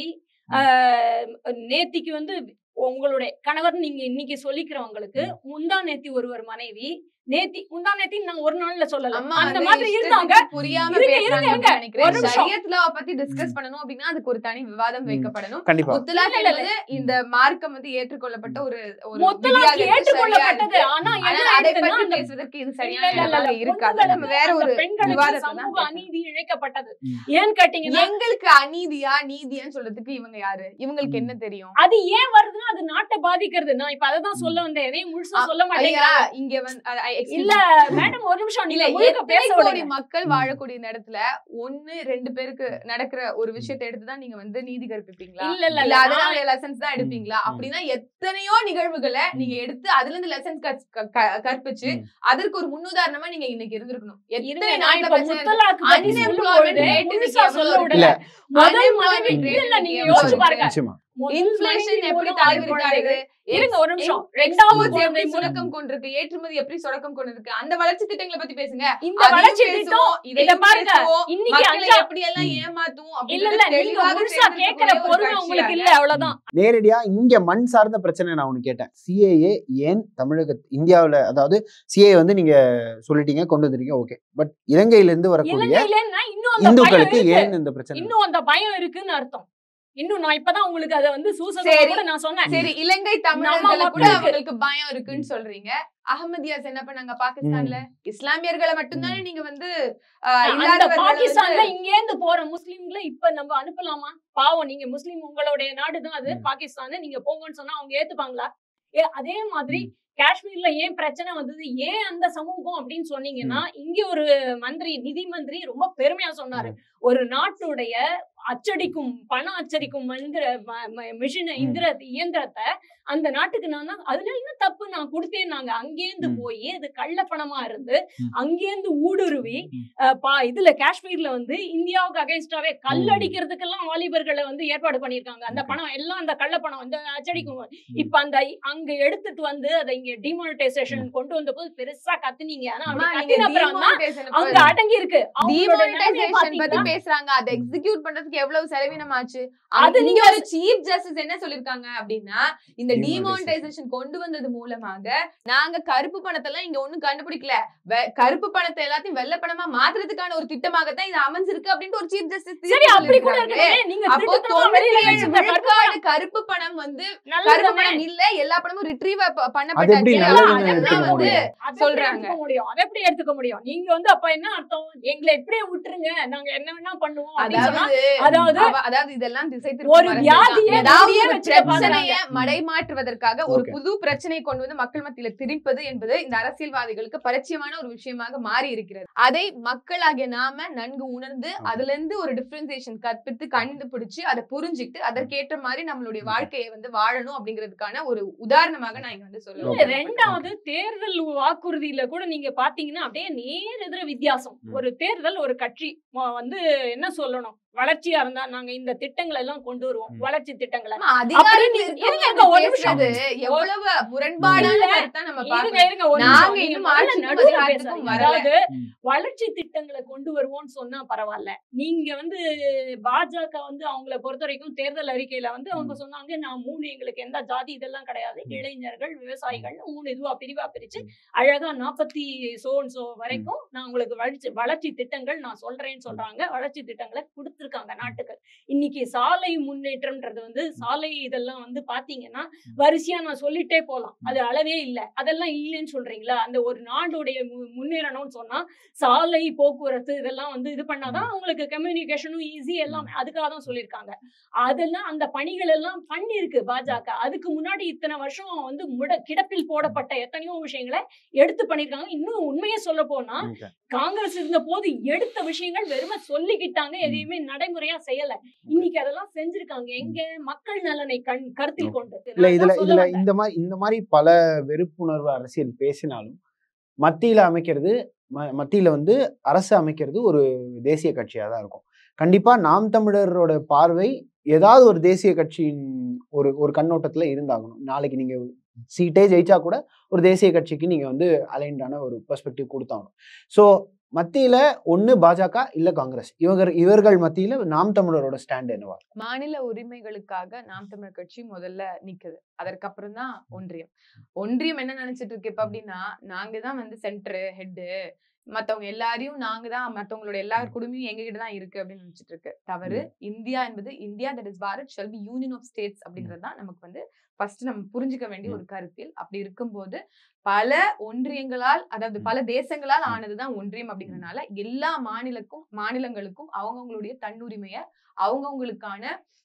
[SPEAKER 2] ஆஹ், நேத்திக்கு வந்து உங்களுடைய கணவர் நீங்க இன்னைக்கு சொல்லிக்கிறவங்களுக்கு முந்தா நேத்தி ஒருவர் மனைவி நேத்தி முந்தா நேத்தி நான் ஒரு நாள்ல சொல்லலாம்
[SPEAKER 1] அம்மா
[SPEAKER 2] அந்த
[SPEAKER 1] அது
[SPEAKER 2] மாதிரி இருந்தாங்க
[SPEAKER 1] இஷ்டத்துக்கு புரியாம
[SPEAKER 2] இருங்க,
[SPEAKER 1] பேசுறாங்க
[SPEAKER 2] இருங்க,
[SPEAKER 1] அப்படின்னு நினைக்கிறேன்
[SPEAKER 2] ஒரு நிமிஷம்.
[SPEAKER 1] ஷரியத் law பத்தி டிஸ்கஸ் பண்ணணும் அப்படின்னா அதுக்கு ஒரு தனி விவாதம்
[SPEAKER 3] ம்.
[SPEAKER 1] வைக்கப்படணும்
[SPEAKER 3] கண்டிப்பா
[SPEAKER 1] முத்தலாக்
[SPEAKER 2] இல்ல, இல்ல,
[SPEAKER 1] என்பது இந்த மார்க்கம் வந்து ஏற்றுக்கொள்ளப்பட்ட ஒரு ஒரு
[SPEAKER 2] முத்தலாக்
[SPEAKER 1] விதியாக இருக்கு,
[SPEAKER 2] ஏற்றுக்கொள்ளப்பட்டது
[SPEAKER 1] சரியா
[SPEAKER 2] ஆனா
[SPEAKER 1] இருக்கு.
[SPEAKER 2] என்ன
[SPEAKER 1] ஆனா அதை
[SPEAKER 2] ஆயிடுச்சுன்னா
[SPEAKER 1] பற்றி
[SPEAKER 2] அந்த
[SPEAKER 1] பேசுவதற்கு இது
[SPEAKER 2] இல்ல,
[SPEAKER 1] சரியான
[SPEAKER 2] இல்ல, இல்ல,
[SPEAKER 1] இடமாக
[SPEAKER 2] இல்ல.
[SPEAKER 1] இருக்காது
[SPEAKER 2] பொண்ணுங்களுக்கு
[SPEAKER 1] நம்ம வேற
[SPEAKER 2] அந்த
[SPEAKER 1] ஒரு
[SPEAKER 2] பெண்களுக்கு
[SPEAKER 1] விவாதத்தை தான்
[SPEAKER 2] சமூக
[SPEAKER 1] பேசணும்.
[SPEAKER 2] அநீதி இழைக்கப்பட்டது
[SPEAKER 3] ம்.
[SPEAKER 2] ஏன்னு கேட்டீங்கன்னா
[SPEAKER 1] எங்களுக்கு அநீதியா நீதியான்னு சொல்றதுக்கு இவங்க யாரு இவங்களுக்கு
[SPEAKER 3] ம்.
[SPEAKER 1] என்ன தெரியும்
[SPEAKER 2] அது ஏன் வருதுன்னா அது நாட்டை பாதிக்கிறது நான் இப்ப அததான் சொல்ல வந்தேன் எதையும் முழுசா சொல்ல
[SPEAKER 1] ஐயா
[SPEAKER 2] மாட்டேங்கிறாங்க
[SPEAKER 1] இங்க வந்து அ- அ- excuse
[SPEAKER 2] இல்ல
[SPEAKER 1] me.
[SPEAKER 2] மேடம் ஒரு நிமிஷம்
[SPEAKER 1] இல்ல
[SPEAKER 2] நீங்க முழுக்க
[SPEAKER 1] எத்தனை
[SPEAKER 2] பேச
[SPEAKER 1] கோடி
[SPEAKER 2] விடுங்க
[SPEAKER 1] மக்கள்
[SPEAKER 3] ம்.
[SPEAKER 1] வாழக்கூடிய இந்த இடத்துல ஒண்ணு ரெண்டு பேருக்கு நடக்கிற ஒரு விஷயத்தை எடுத்துதான் நீங்க வந்து நீதி கற்பிப்பீங்களா
[SPEAKER 2] இல்ல இல்ல
[SPEAKER 1] இல்ல
[SPEAKER 2] இல்ல
[SPEAKER 1] அதனால லெசன்ஸ் தான் எடுப்பீங்களா
[SPEAKER 3] ம்.
[SPEAKER 1] அப்படின்னா எத்தனையோ நிகழ்வுகளை நீங்க எடுத்து அதுல இருந்து லெசன்ஸ் கற்பிச்சு
[SPEAKER 3] ம்.
[SPEAKER 1] அதற்கு ஒரு முன்னுதாரணமா நீங்க இன்னைக்கு இருந்திருக்கணும்
[SPEAKER 2] இருங்க
[SPEAKER 1] எத்தனை
[SPEAKER 2] நான்
[SPEAKER 1] நாட்டுல
[SPEAKER 2] இப்ப
[SPEAKER 1] பிரச்சனை இருக்கு?
[SPEAKER 2] முத்தலாக்கு பத்தி சொல்லும்
[SPEAKER 1] Unemployment
[SPEAKER 2] பொழுது
[SPEAKER 1] rate
[SPEAKER 2] முழுசா
[SPEAKER 1] இன்னைக்கு
[SPEAKER 2] சொல்ல
[SPEAKER 1] எவ்வளவு
[SPEAKER 2] விடல
[SPEAKER 3] இருக்கு?
[SPEAKER 2] முதல்
[SPEAKER 1] Unemployment
[SPEAKER 2] மனைவி
[SPEAKER 1] rate
[SPEAKER 2] இல்ல நீங்க
[SPEAKER 1] இன்னைக்கு
[SPEAKER 2] யோசிச்சு
[SPEAKER 1] எவ்வளவு
[SPEAKER 2] பாருங்க
[SPEAKER 3] நிச்சயமா
[SPEAKER 2] முதல்
[SPEAKER 1] இன்ஃபிளேஷன்
[SPEAKER 2] மனைவி
[SPEAKER 1] எப்படி
[SPEAKER 2] மூலம்
[SPEAKER 1] தலைவிரித்து
[SPEAKER 2] குழந்தை.
[SPEAKER 1] ஆடுது
[SPEAKER 2] இருங்க ஒரு நிமிஷம்
[SPEAKER 1] எக்ஸ்போர்ட்ஸ்
[SPEAKER 2] ரெண்டாவது
[SPEAKER 1] எப்படி
[SPEAKER 2] குழந்தை மூலம்
[SPEAKER 1] சுரக்கம் கொண்டிருக்கு ஏற்றுமதி எப்படி சுரக்கம் கொண்டிருக்கு அந்த வளர்ச்சி திட்டங்களை பத்தி பேசுங்க
[SPEAKER 2] இந்த
[SPEAKER 1] அதையும்
[SPEAKER 2] வளர்ச்சி திட்டம்
[SPEAKER 1] பேசுவோம்,
[SPEAKER 2] இத
[SPEAKER 1] இதையும்
[SPEAKER 2] பாருங்க
[SPEAKER 1] பேசுவோம்.
[SPEAKER 2] இன்னைக்கு
[SPEAKER 1] மக்களை
[SPEAKER 2] அஞ்சா
[SPEAKER 1] எப்படி எல்லாம்
[SPEAKER 3] ம்.
[SPEAKER 1] ஏமாத்தும்
[SPEAKER 2] இல்ல
[SPEAKER 1] அப்படின்றத
[SPEAKER 2] இல்ல நீங்க
[SPEAKER 1] தெளிவாக
[SPEAKER 2] முழுசா கேக்குற
[SPEAKER 1] தேர்ந்தெடுக்கக்கூடிய ஒரு
[SPEAKER 2] பொறுமை உங்களுக்கு
[SPEAKER 1] கட்சியாக
[SPEAKER 2] இல்ல அவ்வளவுதான்
[SPEAKER 3] நேரடியா இங்க மண் சார்ந்த பிரச்சனை நான் ஒண்ணு கேட்டேன் சிஏஏ ஏன் தமிழக இந்தியாவுல அதாவது சிஏ வந்து நீங்க சொல்லிட்டீங்க கொண்டு வந்துட்டீங்க ஓகே பட் இலங்கையில இருந்து வரக்கூடிய
[SPEAKER 2] இலங்கையிலன்னா இன்னும் அந்த பயம்
[SPEAKER 3] இந்துக்களுக்கு
[SPEAKER 2] இருக்கு
[SPEAKER 3] ஏன் இந்த பிரச்சனை
[SPEAKER 2] இன்னும் அந்த பயம் இருக்குன்னு அர்த்தம் இன்னும் நான் இப்பதான் உங்களுக்கு அத வந்து சூசகமா
[SPEAKER 1] சரி.
[SPEAKER 2] கூட நான் சொன்னேன்
[SPEAKER 1] சரி இலங்கை
[SPEAKER 2] நம்ம
[SPEAKER 1] தமிழர்களை கூட
[SPEAKER 2] மக்களுக்கு-
[SPEAKER 1] அவங்களுக்கு பயம் இருக்குன்னு சொல்றீங்க அகமதியாஸ் என்ன பண்ணாங்க பாகிஸ்தான்ல இஸ்லாமியர்களை மட்டும்தானே நீங்க வந்து ஆஹ்,
[SPEAKER 2] அந்த
[SPEAKER 1] இல்லாதவர்களை வந்து-
[SPEAKER 2] பாகிஸ்தான்ல இங்க இருந்து போற முஸ்லிம்களை இப்ப நம்ம அனுப்பலாமா பாவம் நீங்க முஸ்லிம் உங்களுடைய நாடுதான் அது
[SPEAKER 3] ம்.
[SPEAKER 2] பாகிஸ்தான் நீங்க போங்கன்னு சொன்னா அவங்க ஏத்துப்பாங்களா ஏ அதே மாதிரி காஷ்மீர்ல ஏன் பிரச்சனை வந்தது ஏன் அந்த சமூகம் அப்படின்னு சொன்னீங்கன்னா இங்க ஒரு மந்திரி நிதி மந்திரி ரொம்ப பெருமையா சொன்னாரு ஒரு நாட்டுடைய அச்சடிக்கும் பணம் அச்சடிக்கும் மந்திர மிஷின
[SPEAKER 3] ம்.
[SPEAKER 2] இந்திர இயந்திரத்தை அந்த நாட்டுக்கு நான் தான் அதுல என்ன தப்பு நான் கொடுத்தேன் நாங்க அங்கேருந்து
[SPEAKER 3] ம்.
[SPEAKER 2] போய் அது கள்ள பணமா இருந்து
[SPEAKER 3] ம்.
[SPEAKER 2] அங்கேருந்து ஊடுருவி
[SPEAKER 3] ம்.
[SPEAKER 2] அஹ், பா- இதுல காஷ்மீர்ல வந்து இந்தியாவுக்கு அகைன்ஸ்டாவே கல்லடிக்கிறதுக்கெல்லாம் வாலிபர்களை வந்து ஏற்பாடு பண்ணிருக்காங்க அந்த
[SPEAKER 3] Okay.
[SPEAKER 2] பணம் எல்லாம் அந்த கள்ள பணம் வந்து அச்சடிக்கும் இப்ப அந்த அங்க எடுத்துட்டு வந்து அதை இங்க டிமானிட்டைசேஷன் கொண்டு வந்த போது பெருசா கத்துனீங்க ஆனா
[SPEAKER 1] அம்மா,
[SPEAKER 2] அப்படி
[SPEAKER 1] நீங்க
[SPEAKER 2] கத்தின அப்புறம் தான்
[SPEAKER 1] demonetization
[SPEAKER 2] அங்க
[SPEAKER 1] பத்தி-
[SPEAKER 2] அடங்கி இருக்கு அவங்களோட நிலைமையை
[SPEAKER 1] demonetization பத்தி
[SPEAKER 2] பாத்தீங்கன்னா,
[SPEAKER 1] பேசுறாங்க அதை எக்ஸிக்யூட் பண்றதுக்கு எவ்வளவு செலவினம் ஆச்சு
[SPEAKER 2] அது
[SPEAKER 1] அது நீங்க
[SPEAKER 2] நீங்க
[SPEAKER 1] ஒரு சீஃப் ஜஸ்டிஸ் என்ன சொல்லிருக்காங்க அப்படின்னா இந்த
[SPEAKER 3] Demonetization.
[SPEAKER 1] டிமானிட்டைசேஷன் கொண்டு வந்தது மூலமாக நாங்க கருப்பு பணத்தை எல்லாம் இங்க ஒண்ணும் கண்டுபிடிக்கல வெ- கருப்பு பணத்தை எல்லாத்தையும் வெள்ளை பணமா மாத்துறதுக்கான ஒரு திட்டமாகத்தான் இது அமைஞ்சிருக்கு அப்படின்ட்டு ஒரு சீஃப் ஜஸ்டிஸ்
[SPEAKER 2] சரி அப்படி கூட இருக்கட்டுமே. நீங்க
[SPEAKER 1] அப்போ
[SPEAKER 2] திருட்டுத்தனமா வெளியில
[SPEAKER 1] தொண்ணூத்தி ஏழு
[SPEAKER 2] வச்சிருந்த கருப்பு
[SPEAKER 1] விழுக்காடு கருப்பு பணம் வந்து கருப்பு
[SPEAKER 2] நல்லதுதானே?
[SPEAKER 1] பணம் இல்ல எல்லா பணமும் ரிட்ரீவ்
[SPEAKER 3] அது எப்படி
[SPEAKER 1] பண்ணப்பட்டாச்சு
[SPEAKER 3] நல்லதுன்னு
[SPEAKER 1] அதெல்லாம்
[SPEAKER 3] எடுத்துக்க
[SPEAKER 1] வந்து
[SPEAKER 3] முடியும்?
[SPEAKER 2] அதை எப்படி
[SPEAKER 1] சொல்றாங்க.
[SPEAKER 2] எடுத்துக்க முடியும் அதை எப்படி எடுத்துக்க முடியும் நீங்க வந்து அப்ப என்ன அர்த்தம் எங்களை எப்படியே விட்டுருங்க நாங்க என்ன வேணா பண்ணுவோம் அப்படின்னு சொன்னா,
[SPEAKER 1] அதாவது
[SPEAKER 2] அதாவது
[SPEAKER 1] அவ- அதாவது இதெல்லாம் திசை
[SPEAKER 2] ஒரு
[SPEAKER 1] திருப்பி
[SPEAKER 2] வியாதியை
[SPEAKER 1] ஏதாவது
[SPEAKER 2] வெளியே
[SPEAKER 1] ஒரு
[SPEAKER 2] வச்சுக்க
[SPEAKER 1] பிரச்சனைய
[SPEAKER 2] பாக்குறாங்க.
[SPEAKER 1] மடைமாற்றுவதற்காக ஒரு
[SPEAKER 3] Okay.
[SPEAKER 1] புது பிரச்சனையை கொண்டு வந்து மக்கள் மத்தியில திணிப்பது என்பது இந்த அரசியல்வாதிகளுக்கு பரிச்சயமான ஒரு விஷயமாக மாறி இருக்கிறது அதை மக்களாகிய நாம நன்கு உணர்ந்து
[SPEAKER 3] Okay.
[SPEAKER 1] அதுல இருந்து ஒரு டிஃபரன்சியேஷன் கற்பித்து கண்டுபிடிச்சு அதை புரிஞ்சுக்கிட்டு அதற்கேற்ற மாதிரி நம்மளுடைய
[SPEAKER 3] Okay.
[SPEAKER 1] வாழ்க்கையை வந்து வாழணும் அப்படிங்கிறதுக்கான ஒரு உதாரணமாக நான் இங்க வந்து
[SPEAKER 2] இல்ல,
[SPEAKER 1] சொல்லுவேன்
[SPEAKER 2] ரெண்டாவது தேர்தல் வாக்குறுதியில கூட நீங்க பாத்தீங்கன்னா அப்படியே நேர் எதிர வித்தியாசம்
[SPEAKER 3] ம்.
[SPEAKER 2] ஒரு தேர்தல் ஒரு கட்சி ம- வந்து என்ன சொல்லணும் வளர்ச்சியா இருந்தா நாங்க இந்த திட்டங்களை எல்லாம் கொண்டு வருவோம்
[SPEAKER 3] ம்.
[SPEAKER 2] வளர்ச்சி திட்டங்களை
[SPEAKER 1] ஆமா, அதிகாரத்துல
[SPEAKER 2] இருங்க,
[SPEAKER 1] இருக்கவங்க
[SPEAKER 2] ஒரு நிமிஷம்.
[SPEAKER 1] பேசுறது எவ்வளவு முரண்பாடான
[SPEAKER 2] இல்ல,
[SPEAKER 1] கருத்தா நம்ம
[SPEAKER 2] இருங்க
[SPEAKER 1] பார்க்கணும்
[SPEAKER 2] இருங்க ஒரு
[SPEAKER 1] நாங்க
[SPEAKER 2] நிமிஷம். நீங்க
[SPEAKER 1] இன்னும்
[SPEAKER 2] முதல்ல
[SPEAKER 1] ஆட்சிக்கும்
[SPEAKER 2] நடுவுல
[SPEAKER 1] அதிகாரத்துக்கும்
[SPEAKER 2] பேசாதீங்க.
[SPEAKER 1] வரல.
[SPEAKER 2] அதாவது
[SPEAKER 3] ம்.
[SPEAKER 2] வளர்ச்சி திட்டங்களை கொண்டு வருவோம்னு சொன்னா பரவாயில்ல நீங்க வந்து பாஜக வந்து அவங்கள பொறுத்த வரைக்கும் தேர்தல் அறிக்கையில வந்து அவங்க சொன்னாங்க நான் மூணு எங்களுக்கு எந்த ஜாதி இதெல்லாம் கிடையாது இளைஞர்கள் விவசாயிகள் மூணு இதுவா பிரிவா பிரிச்சு அழகா நாற்பத்தி சோன் சோ வரைக்கும் நான் உங்களுக்கு வளர்ச்சி வளர்ச்சி திட்டங்கள் நான் சொல்றேன்னு சொல்றாங்க வளர்ச்சி திட்டங்களை கொடுத்திருக்காங்க நாட்டுக்கு இன்னைக்கு சாலை முன்னேற்றம்ன்றது வந்து சாலை இதெல்லாம் வந்து பாத்தீங்கன்னா வரிசையா நான் சொல்லிட்டே போலாம் அது அளவே இல்லை அதெல்லாம் இல்லைன்னு சொல்றீங்களா அந்த ஒரு நாடுடைய மு- முன்னேறணும்னு சொன்னா சாலை போக்குவரத்து இதெல்லாம் வந்து இது பண்ணாதான் உங்களுக்கு கம்யூனிகேஷனும் ஈஸி எல்லாமே அதுக்காக தான் சொல்லியிருக்காங்க அதெல்லாம் அந்த பணிகள் எல்லாம் பண்ணிருக்கு பாஜக அதுக்கு முன்னாடி இத்தனை வருஷம் வந்து முட கிடப்பில் போடப்பட்ட எத்தனையோ விஷயங்களை எடுத்து பண்ணிருக்காங்க இன்னும் உண்மையை சொல்ல போனா
[SPEAKER 3] Okay.
[SPEAKER 2] காங்கிரஸ் இருந்த போது எடுத்த விஷயங்கள் வெறுமை சொல்லிக்கிட்டாங்க எதையுமே நடைமுறையா செய்யல இன்னைக்கு அதெல்லாம் செஞ்சிருக்காங்க எங்க மக்கள் நலனை கண் கருத்தில் கொண்டு
[SPEAKER 3] இல்ல
[SPEAKER 2] நான்
[SPEAKER 3] இதுல
[SPEAKER 2] அதான் சொல்ல
[SPEAKER 3] இதுல
[SPEAKER 2] வந்தேன்.
[SPEAKER 3] இந்த மாதிரி இந்த மாதிரி பல வெறுப்புணர்வு அரசியல் பேசினாலும் மத்தியில அமைக்கிறது ம- மத்தியில வந்து அரசு அமைக்கிறது ஒரு தேசிய கட்சியா தான் இருக்கும் கண்டிப்பா நாம் தமிழரோட பார்வை ஏதாவது ஒரு தேசிய கட்சியின் ஒரு ஒரு கண்ணோட்டத்துல இருந்தாகணும் நாளைக்கு நீங்க சீட்டே ஜெயிச்சா கூட ஒரு தேசிய கட்சிக்கு நீங்க வந்து அலைன்டான ஒரு பெர்ஸ்பெக்டிவ் கொடுத்தாகணும் ஸோ மத்தியில ஒண்ணு பாஜக இல்ல காங்கிரஸ் இவங்க இவர்கள் மத்தியில நாம் தமிழரோட ஸ்டாண்ட் என்னவா
[SPEAKER 1] மாநில உரிமைகளுக்காக நாம் தமிழர் கட்சி முதல்ல நிக்குது அதற்கப்புறம் தான் ஒன்றியம் ஒன்றியம் என்ன நினைச்சிட்டு இருக்கு இப்ப அப்படின்னா நாங்க தான் வந்து சென்டர் ஹெட்டு மத்தவங்க எல்லாரையும் நாங்க தான் மத்தவங்களோட எல்லா குடுமையும் எங்க கிட்ட தான் இருக்கு அப்படின்னு நினைச்சிட்டு இருக்கு தவறு இந்தியா என்பது India that is Bharat shall be union of states அப்படிங்கிறது தான் நமக்கு வந்து ஃபர்ஸ்ட் நம்ம புரிஞ்சுக்க வேண்டிய ஒரு கருத்தில் அப்படி இருக்கும்போது பல ஒன்றியங்களால் அதாவது பல தேசங்களால் ஆனதுதான் ஒன்றியம் அப்படிங்கறதுனால எல்லா மாநிலக்கும் மாநிலங்களுக்கும் அவங்கவங்களுடைய தன்னுரிமைய அவங்கவங்களுக்கான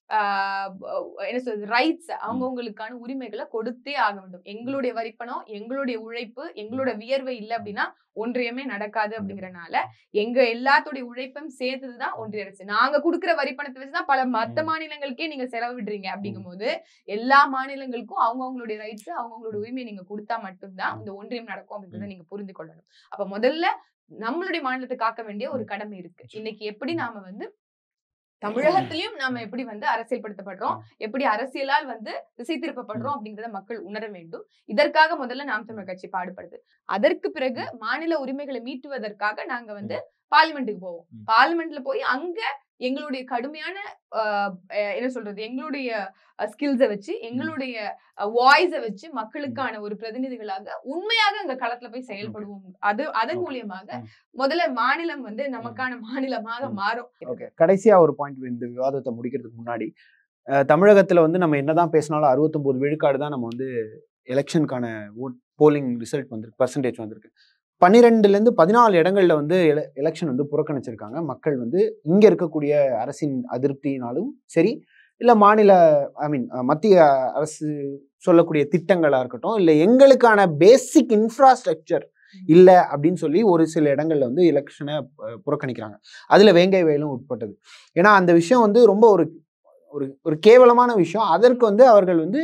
[SPEAKER 1] ஆஹ் என்ன சொல்றது ரைட்ஸ் அவங்கவங்களுக்கான உரிமைகளை கொடுத்தே ஆக வேண்டும் எங்களுடைய வரிப்பணம் எங்களுடைய உழைப்பு எங்களோட வியர்வை இல்லை அப்படின்னா ஒன்றியமே நடக்காது அப்படிங்கறனால எங்க எல்லாத்துடைய உழைப்பும் சேர்த்ததுதான் ஒன்றிய அரசு நாங்க கொடுக்குற வரிப்பணத்தை வச்சுதான் பல மத்த
[SPEAKER 3] ம்.
[SPEAKER 1] மாநிலங்களுக்கே நீங்க செலவு விடுறீங்க அப்படிங்கும்போது எல்லா மாநிலங்களுக்கும் அவங்கவங்களுடைய ரைட்ஸ் அவங்கவங்களோட உரிமையை நீங்க கொடுத்தா மட்டும்தான் இந்த ஒன்றியம் நடக்கும் அப்படின்றத நீங்க புரிந்து கொள்ளணும் அப்ப முதல்ல நம்மளுடைய மாநிலத்தை காக்க வேண்டிய ஒரு கடமை இருக்கு இன்னைக்கு எப்படி நாம வந்து தமிழகத்திலயும் நாம எப்படி வந்து அரசியல்படுத்தப்படுறோம் எப்படி அரசியலால் வந்து திசை திருப்பப்படுறோம் அப்படிங்கறத மக்கள் உணர வேண்டும் இதற்காக முதல்ல நாம் தமிழர் கட்சி பாடுபடுது அதற்கு பிறகு மாநில உரிமைகளை மீட்டுவதற்காக நாங்க வந்து பார்லிமெண்ட்டுக்கு போவோம்
[SPEAKER 3] ம்.
[SPEAKER 1] பார்லிமெண்ட்ல போய் அங்க எங்களுடைய கடுமையான ஆஹ், அஹ், என்ன சொல்றது எங்களுடைய ஸ்கில்ஸை வச்சு எங்களுடைய வாய்ஸை வச்சு மக்களுக்கான ஒரு பிரதிநிதிகளாக உண்மையாக அங்க களத்துல போய் செயல்படுவோம் அது அதன்
[SPEAKER 3] Okay.
[SPEAKER 1] மூலியமாக
[SPEAKER 3] ம்.
[SPEAKER 1] முதல்ல மாநிலம் வந்து நமக்கான மாநிலமாக
[SPEAKER 3] ம்.
[SPEAKER 1] மாறும்
[SPEAKER 3] ஓகே கடைசியா ஒரு பாயிண்ட் இந்த விவாதத்தை முடிக்கிறதுக்கு முன்னாடி அஹ், தமிழகத்துல வந்து நம்ம என்னதான் பேசினாலும் அறுபத்தொன்பது விழுக்காடு தான் நம்ம வந்து எலெக்ஷனுக்கான ஓட் போலிங் ரிசல்ட் வந்திருக்கு பர்சன்டேஜ் வந்திருக்கு பன்னிரெண்டுல இருந்து பதினாலு இடங்கள்ல வந்து எலெக்ஷன் வந்து புறக்கணிச்சிருக்காங்க மக்கள் வந்து இங்க இருக்கக்கூடிய அரசின் அதிருப்தியினாலும் சரி இல்ல மாநில ஐ மீன் மத்திய அரசு சொல்லக்கூடிய திட்டங்களா இருக்கட்டும் இல்ல எங்களுக்கான பேசிக் இன்ஃப்ராஸ்ட்ரக்சர் இல்ல அப்படின்னு சொல்லி ஒரு சில இடங்கள்ல வந்து எலெக்ஷனை புறக்கணிக்கிறாங்க அதுல வேங்கை வயலும் உட்பட்டது ஏன்னா அந்த விஷயம் வந்து ரொம்ப ஒரு ஒரு ஒரு கேவலமான விஷயம் அதற்கு வந்து அவர்கள் வந்து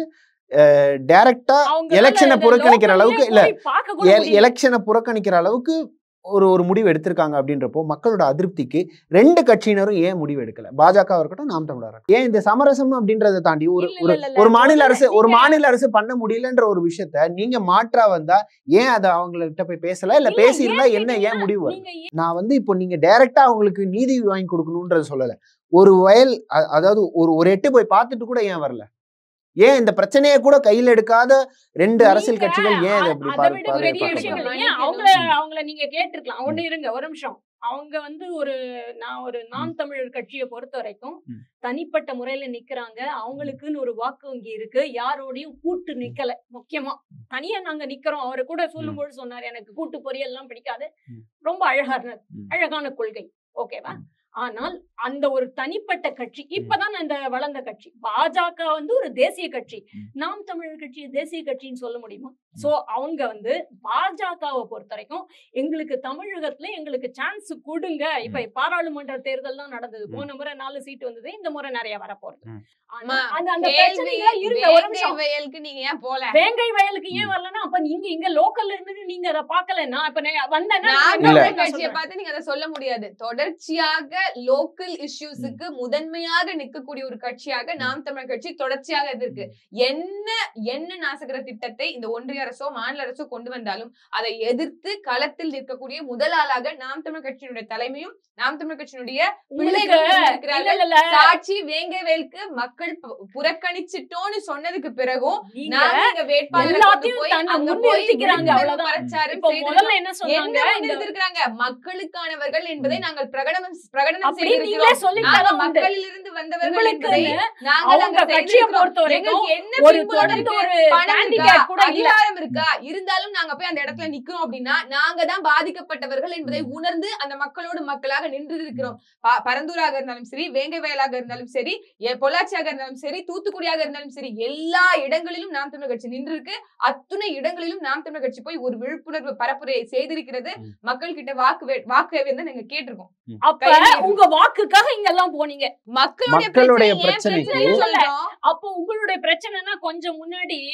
[SPEAKER 3] டைரக்டா
[SPEAKER 2] அவங்களால
[SPEAKER 3] எலெக்ஷனை
[SPEAKER 2] இதை
[SPEAKER 3] புறக்கணிக்கிற
[SPEAKER 2] locally
[SPEAKER 3] அளவுக்கு இல்ல
[SPEAKER 2] போய் பார்க்க கூட முடியல.
[SPEAKER 3] எலெக்ஷனை புறக்கணிக்கிற அளவுக்கு ஒரு ஒரு முடிவு எடுத்திருக்காங்க அப்படின்றப்போ மக்களோட அதிருப்திக்கு ரெண்டு கட்சியினரும் ஏன் முடிவு எடுக்கல பாஜக இருக்கட்டும் நாம் தமிழர் இருக்கட்டும் ஏன் இந்த சமரசம் அப்படின்றத தாண்டி ஒரு
[SPEAKER 2] இல்ல,
[SPEAKER 3] ஒரு
[SPEAKER 2] இல்ல, இல்ல,
[SPEAKER 3] ஒரு மாநில
[SPEAKER 2] இல்ல,
[SPEAKER 3] அரசு ஒரு
[SPEAKER 2] நீங்க-
[SPEAKER 3] மாநில அரசு பண்ண முடியலன்ற ஒரு விஷயத்த நீங்க மாற்றா வந்தா ஏன் அதை அவங்கள்ட்ட போய் பேசல இல்ல
[SPEAKER 2] இல்ல,
[SPEAKER 3] பேசியிருந்தா
[SPEAKER 2] ஏன்
[SPEAKER 3] என்ன
[SPEAKER 2] கேட்டீங்கன்னா,
[SPEAKER 3] ஏன் முடிவு வரல?
[SPEAKER 2] நீங்க ஏன்
[SPEAKER 3] நான் வந்து இப்போ நீங்க டைரக்டா அவங்களுக்கு நீதி வாங்கி கொடுக்கணும்ன்றத சொல்லல ஒரு வயல் அ- அதாவது ஒரு ஒரு எட்டு போய் பார்த்துட்டு கூட ஏன் வரல ஏன் இந்த பிரச்சனையை கூட கையில் எடுக்காத ரெண்டு அரசியல்
[SPEAKER 2] நீங்க
[SPEAKER 3] கட்சிகள் ஏன் இதை
[SPEAKER 2] அ-
[SPEAKER 3] இப்படி
[SPEAKER 2] அதை
[SPEAKER 3] பாரு-
[SPEAKER 2] விட
[SPEAKER 3] பாரு-
[SPEAKER 2] பெரிய
[SPEAKER 3] பார்க்கறாங்க?
[SPEAKER 2] விஷயங்கள்
[SPEAKER 1] பார்க்கறாங்க.
[SPEAKER 2] ஏன் அவங்கள
[SPEAKER 3] ம்.
[SPEAKER 2] அவங்கள நீங்க கேட்டிருக்கலாம் ஒண்ணு இருங்க ஒரு நிமிஷம் அவங்க வந்து ஒரு நான் ஒரு நாம் தமிழர் கட்சியை பொறுத்த வரைக்கும்
[SPEAKER 3] ம்.
[SPEAKER 2] தனிப்பட்ட முறையில நிக்கிறாங்க அவங்களுக்குன்னு ஒரு வாக்கு வங்கி இருக்கு யாரோடையும் கூட்டு நிக்கல முக்கியமா தனியா நாங்க நிக்கிறோம் அவரு கூட சொல்லும்போது சொன்னாரு எனக்கு கூட்டு பொரியல் எல்லாம் பிடிக்காது
[SPEAKER 3] ம்.
[SPEAKER 2] ரொம்ப அழகான
[SPEAKER 3] ம்.
[SPEAKER 2] அழகான கொள்கை ஓகேவா ஆனால் அந்த ஒரு தனிப்பட்ட கட்சி இப்பதான் இந்த வளர்ந்த கட்சி பாஜக வந்து ஒரு தேசிய கட்சி
[SPEAKER 3] ம்.
[SPEAKER 2] நாம் தமிழர் கட்சி தேசிய கட்சின்னு சொல்ல முடியுமா சோ அவங்க வந்து பாஜகவை பொறுத்த வரைக்கும் எங்களுக்கு தமிழகத்துல எங்களுக்கு சான்ஸ் கொடுங்க இப்ப பாராளுமன்ற தேர்தல் தான் நடந்தது
[SPEAKER 3] ம்.
[SPEAKER 2] போன முறை நாலு சீட் வந்தது இந்த முறை நிறைய வரப்போறது
[SPEAKER 3] ம்.
[SPEAKER 2] ஆனா,
[SPEAKER 1] அம்மா,
[SPEAKER 2] அந்த அந்த
[SPEAKER 1] கேள்வி
[SPEAKER 2] பிரச்சனைகள் இருங்க ஒரு
[SPEAKER 1] வேங்கை
[SPEAKER 2] நிமிஷம்
[SPEAKER 1] வயலுக்கு நீங்க ஏன் போல
[SPEAKER 2] வேங்கை வயலுக்கு ஏன் வரலன்னா அப்ப நீங்க இங்க லோக்கல்ல இருந்து நீங்க அதை பாக்கலன்னா இப்ப நான் வந்தேன்னா
[SPEAKER 1] நாம்
[SPEAKER 2] என்ன
[SPEAKER 3] இல்ல.
[SPEAKER 1] தமிழர்
[SPEAKER 2] நான்
[SPEAKER 1] கட்சியை
[SPEAKER 2] சொல்றேன்.
[SPEAKER 1] பார்த்து நீங்க அதை சொல்ல முடியாது தொடர்ச்சியாக லோக்கல் இஷ்யூஸுக்கு முதன்மையாக நிற்கக்கூடிய ஒரு கட்சியாக நாம் தமிழர் கட்சி தொடர்ச்சியாக இது இருக்கு என்ன என்ன நாசகர திட்டத்தை இந்த ஒன்றிய அரசோ மாநில அரசோ கொண்டு வந்தாலும் அதை எதிர்த்து களத்தில் நிற்கக்கூடிய முதல் ஆளாக நாம் தமிழர் கட்சியினுடைய தலைமையும் நாம் தமிழர் கட்சியினுடைய
[SPEAKER 2] உங்களுக்கு
[SPEAKER 1] பிள்ளைகளும்
[SPEAKER 2] இல்ல,
[SPEAKER 1] இருக்கிறார்கள்
[SPEAKER 2] இல்ல, இல்ல.
[SPEAKER 1] சாட்சி வேங்கவேலுக்கு மக்கள் பு- புறக்கணிச்சிட்டோன்னு சொன்னதுக்கு பிறகும்
[SPEAKER 2] நீங்க
[SPEAKER 1] நாங்க இங்க வேட்பாளரை கொண்டு
[SPEAKER 2] எல்லாத்தையும்
[SPEAKER 1] போய்
[SPEAKER 2] தன்னை
[SPEAKER 1] அங்க போய்
[SPEAKER 2] முன்னிறுத்திக்கிறாங்க,
[SPEAKER 1] விழிப்புணர்வு
[SPEAKER 2] அவ்வளவுதான்.
[SPEAKER 1] பிரச்சாரம்
[SPEAKER 2] இப்ப
[SPEAKER 1] செய்திருக்கோம்.
[SPEAKER 2] முதல்ல என்ன
[SPEAKER 1] என்ன
[SPEAKER 2] சொன்னாங்க இந்த-
[SPEAKER 1] முன்னிறுத்திருக்கிறாங்க மக்களுக்கானவர்கள் என்பதை நாங்கள் பிரகடனம் பிரகடனம்
[SPEAKER 2] அப்படி நீங்களே
[SPEAKER 1] செய்திருக்கிறோம்
[SPEAKER 2] சொல்லி
[SPEAKER 1] நாங்க
[SPEAKER 2] தர உண்டு.
[SPEAKER 1] மக்களில் இருந்து வந்தவர்கள்
[SPEAKER 2] உங்களுக்கு
[SPEAKER 1] என்பதை நாங்கள்
[SPEAKER 2] அவங்க
[SPEAKER 1] அங்க
[SPEAKER 2] கட்சியை
[SPEAKER 1] செய்திருக்கிறோம்.
[SPEAKER 2] பொறுத்த வரைக்கும்
[SPEAKER 1] எங்களுக்கு என்ன
[SPEAKER 2] ஒரு
[SPEAKER 1] பின்புலம்
[SPEAKER 2] தொடர்ந்து
[SPEAKER 1] இருக்கு?
[SPEAKER 2] ஒரு
[SPEAKER 1] பணம் இருக்கா?
[SPEAKER 2] candidate கூட இல்ல
[SPEAKER 1] அதிகாரம் இருக்கா இருந்தாலும் நாங்க போய் அந்த இடத்துல நிக்கிறோம் அப்படின்னா நாங்க தான் பாதிக்கப்பட்டவர்கள் என்பதை உணர்ந்து அந்த மக்களோடு மக்களாக நின்று இருக்கிறோம் ப- பரந்தூராக இருந்தாலும் சரி வேங்கை வயலாக இருந்தாலும் சரி எ- பொள்ளாச்சியாக இருந்தாலும் சரி தூத்துக்குடியாக இருந்தாலும் சரி எல்லா இடங்களிலும் நாம் தமிழர் கட்சி நின்று இருக்கு அத்துணை இடங்களிலும் நாம் தமிழர் கட்சி போய் ஒரு விழிப்புணர்வு பரப்புரையை செய்திருக்கிறது
[SPEAKER 3] ம்.
[SPEAKER 1] மக்கள் கிட்ட வாக்கு வே- வாக்கு வந்து நாங்க கேட்டிருக்கோம்
[SPEAKER 2] அப்ப
[SPEAKER 1] கையில
[SPEAKER 2] உங்க வாக்குக்காக இங்க எல்லாம் போனீங்க
[SPEAKER 1] மக்களுடைய
[SPEAKER 3] மக்களுடைய
[SPEAKER 1] பிரச்சனை ஏன்
[SPEAKER 3] பிரச்சனைக்கு-
[SPEAKER 1] பிரச்சனைன்னு சொல்றோம்
[SPEAKER 2] அப்போ உங்களுடைய பிரச்சனைனா கொஞ்சம் முன்னாடி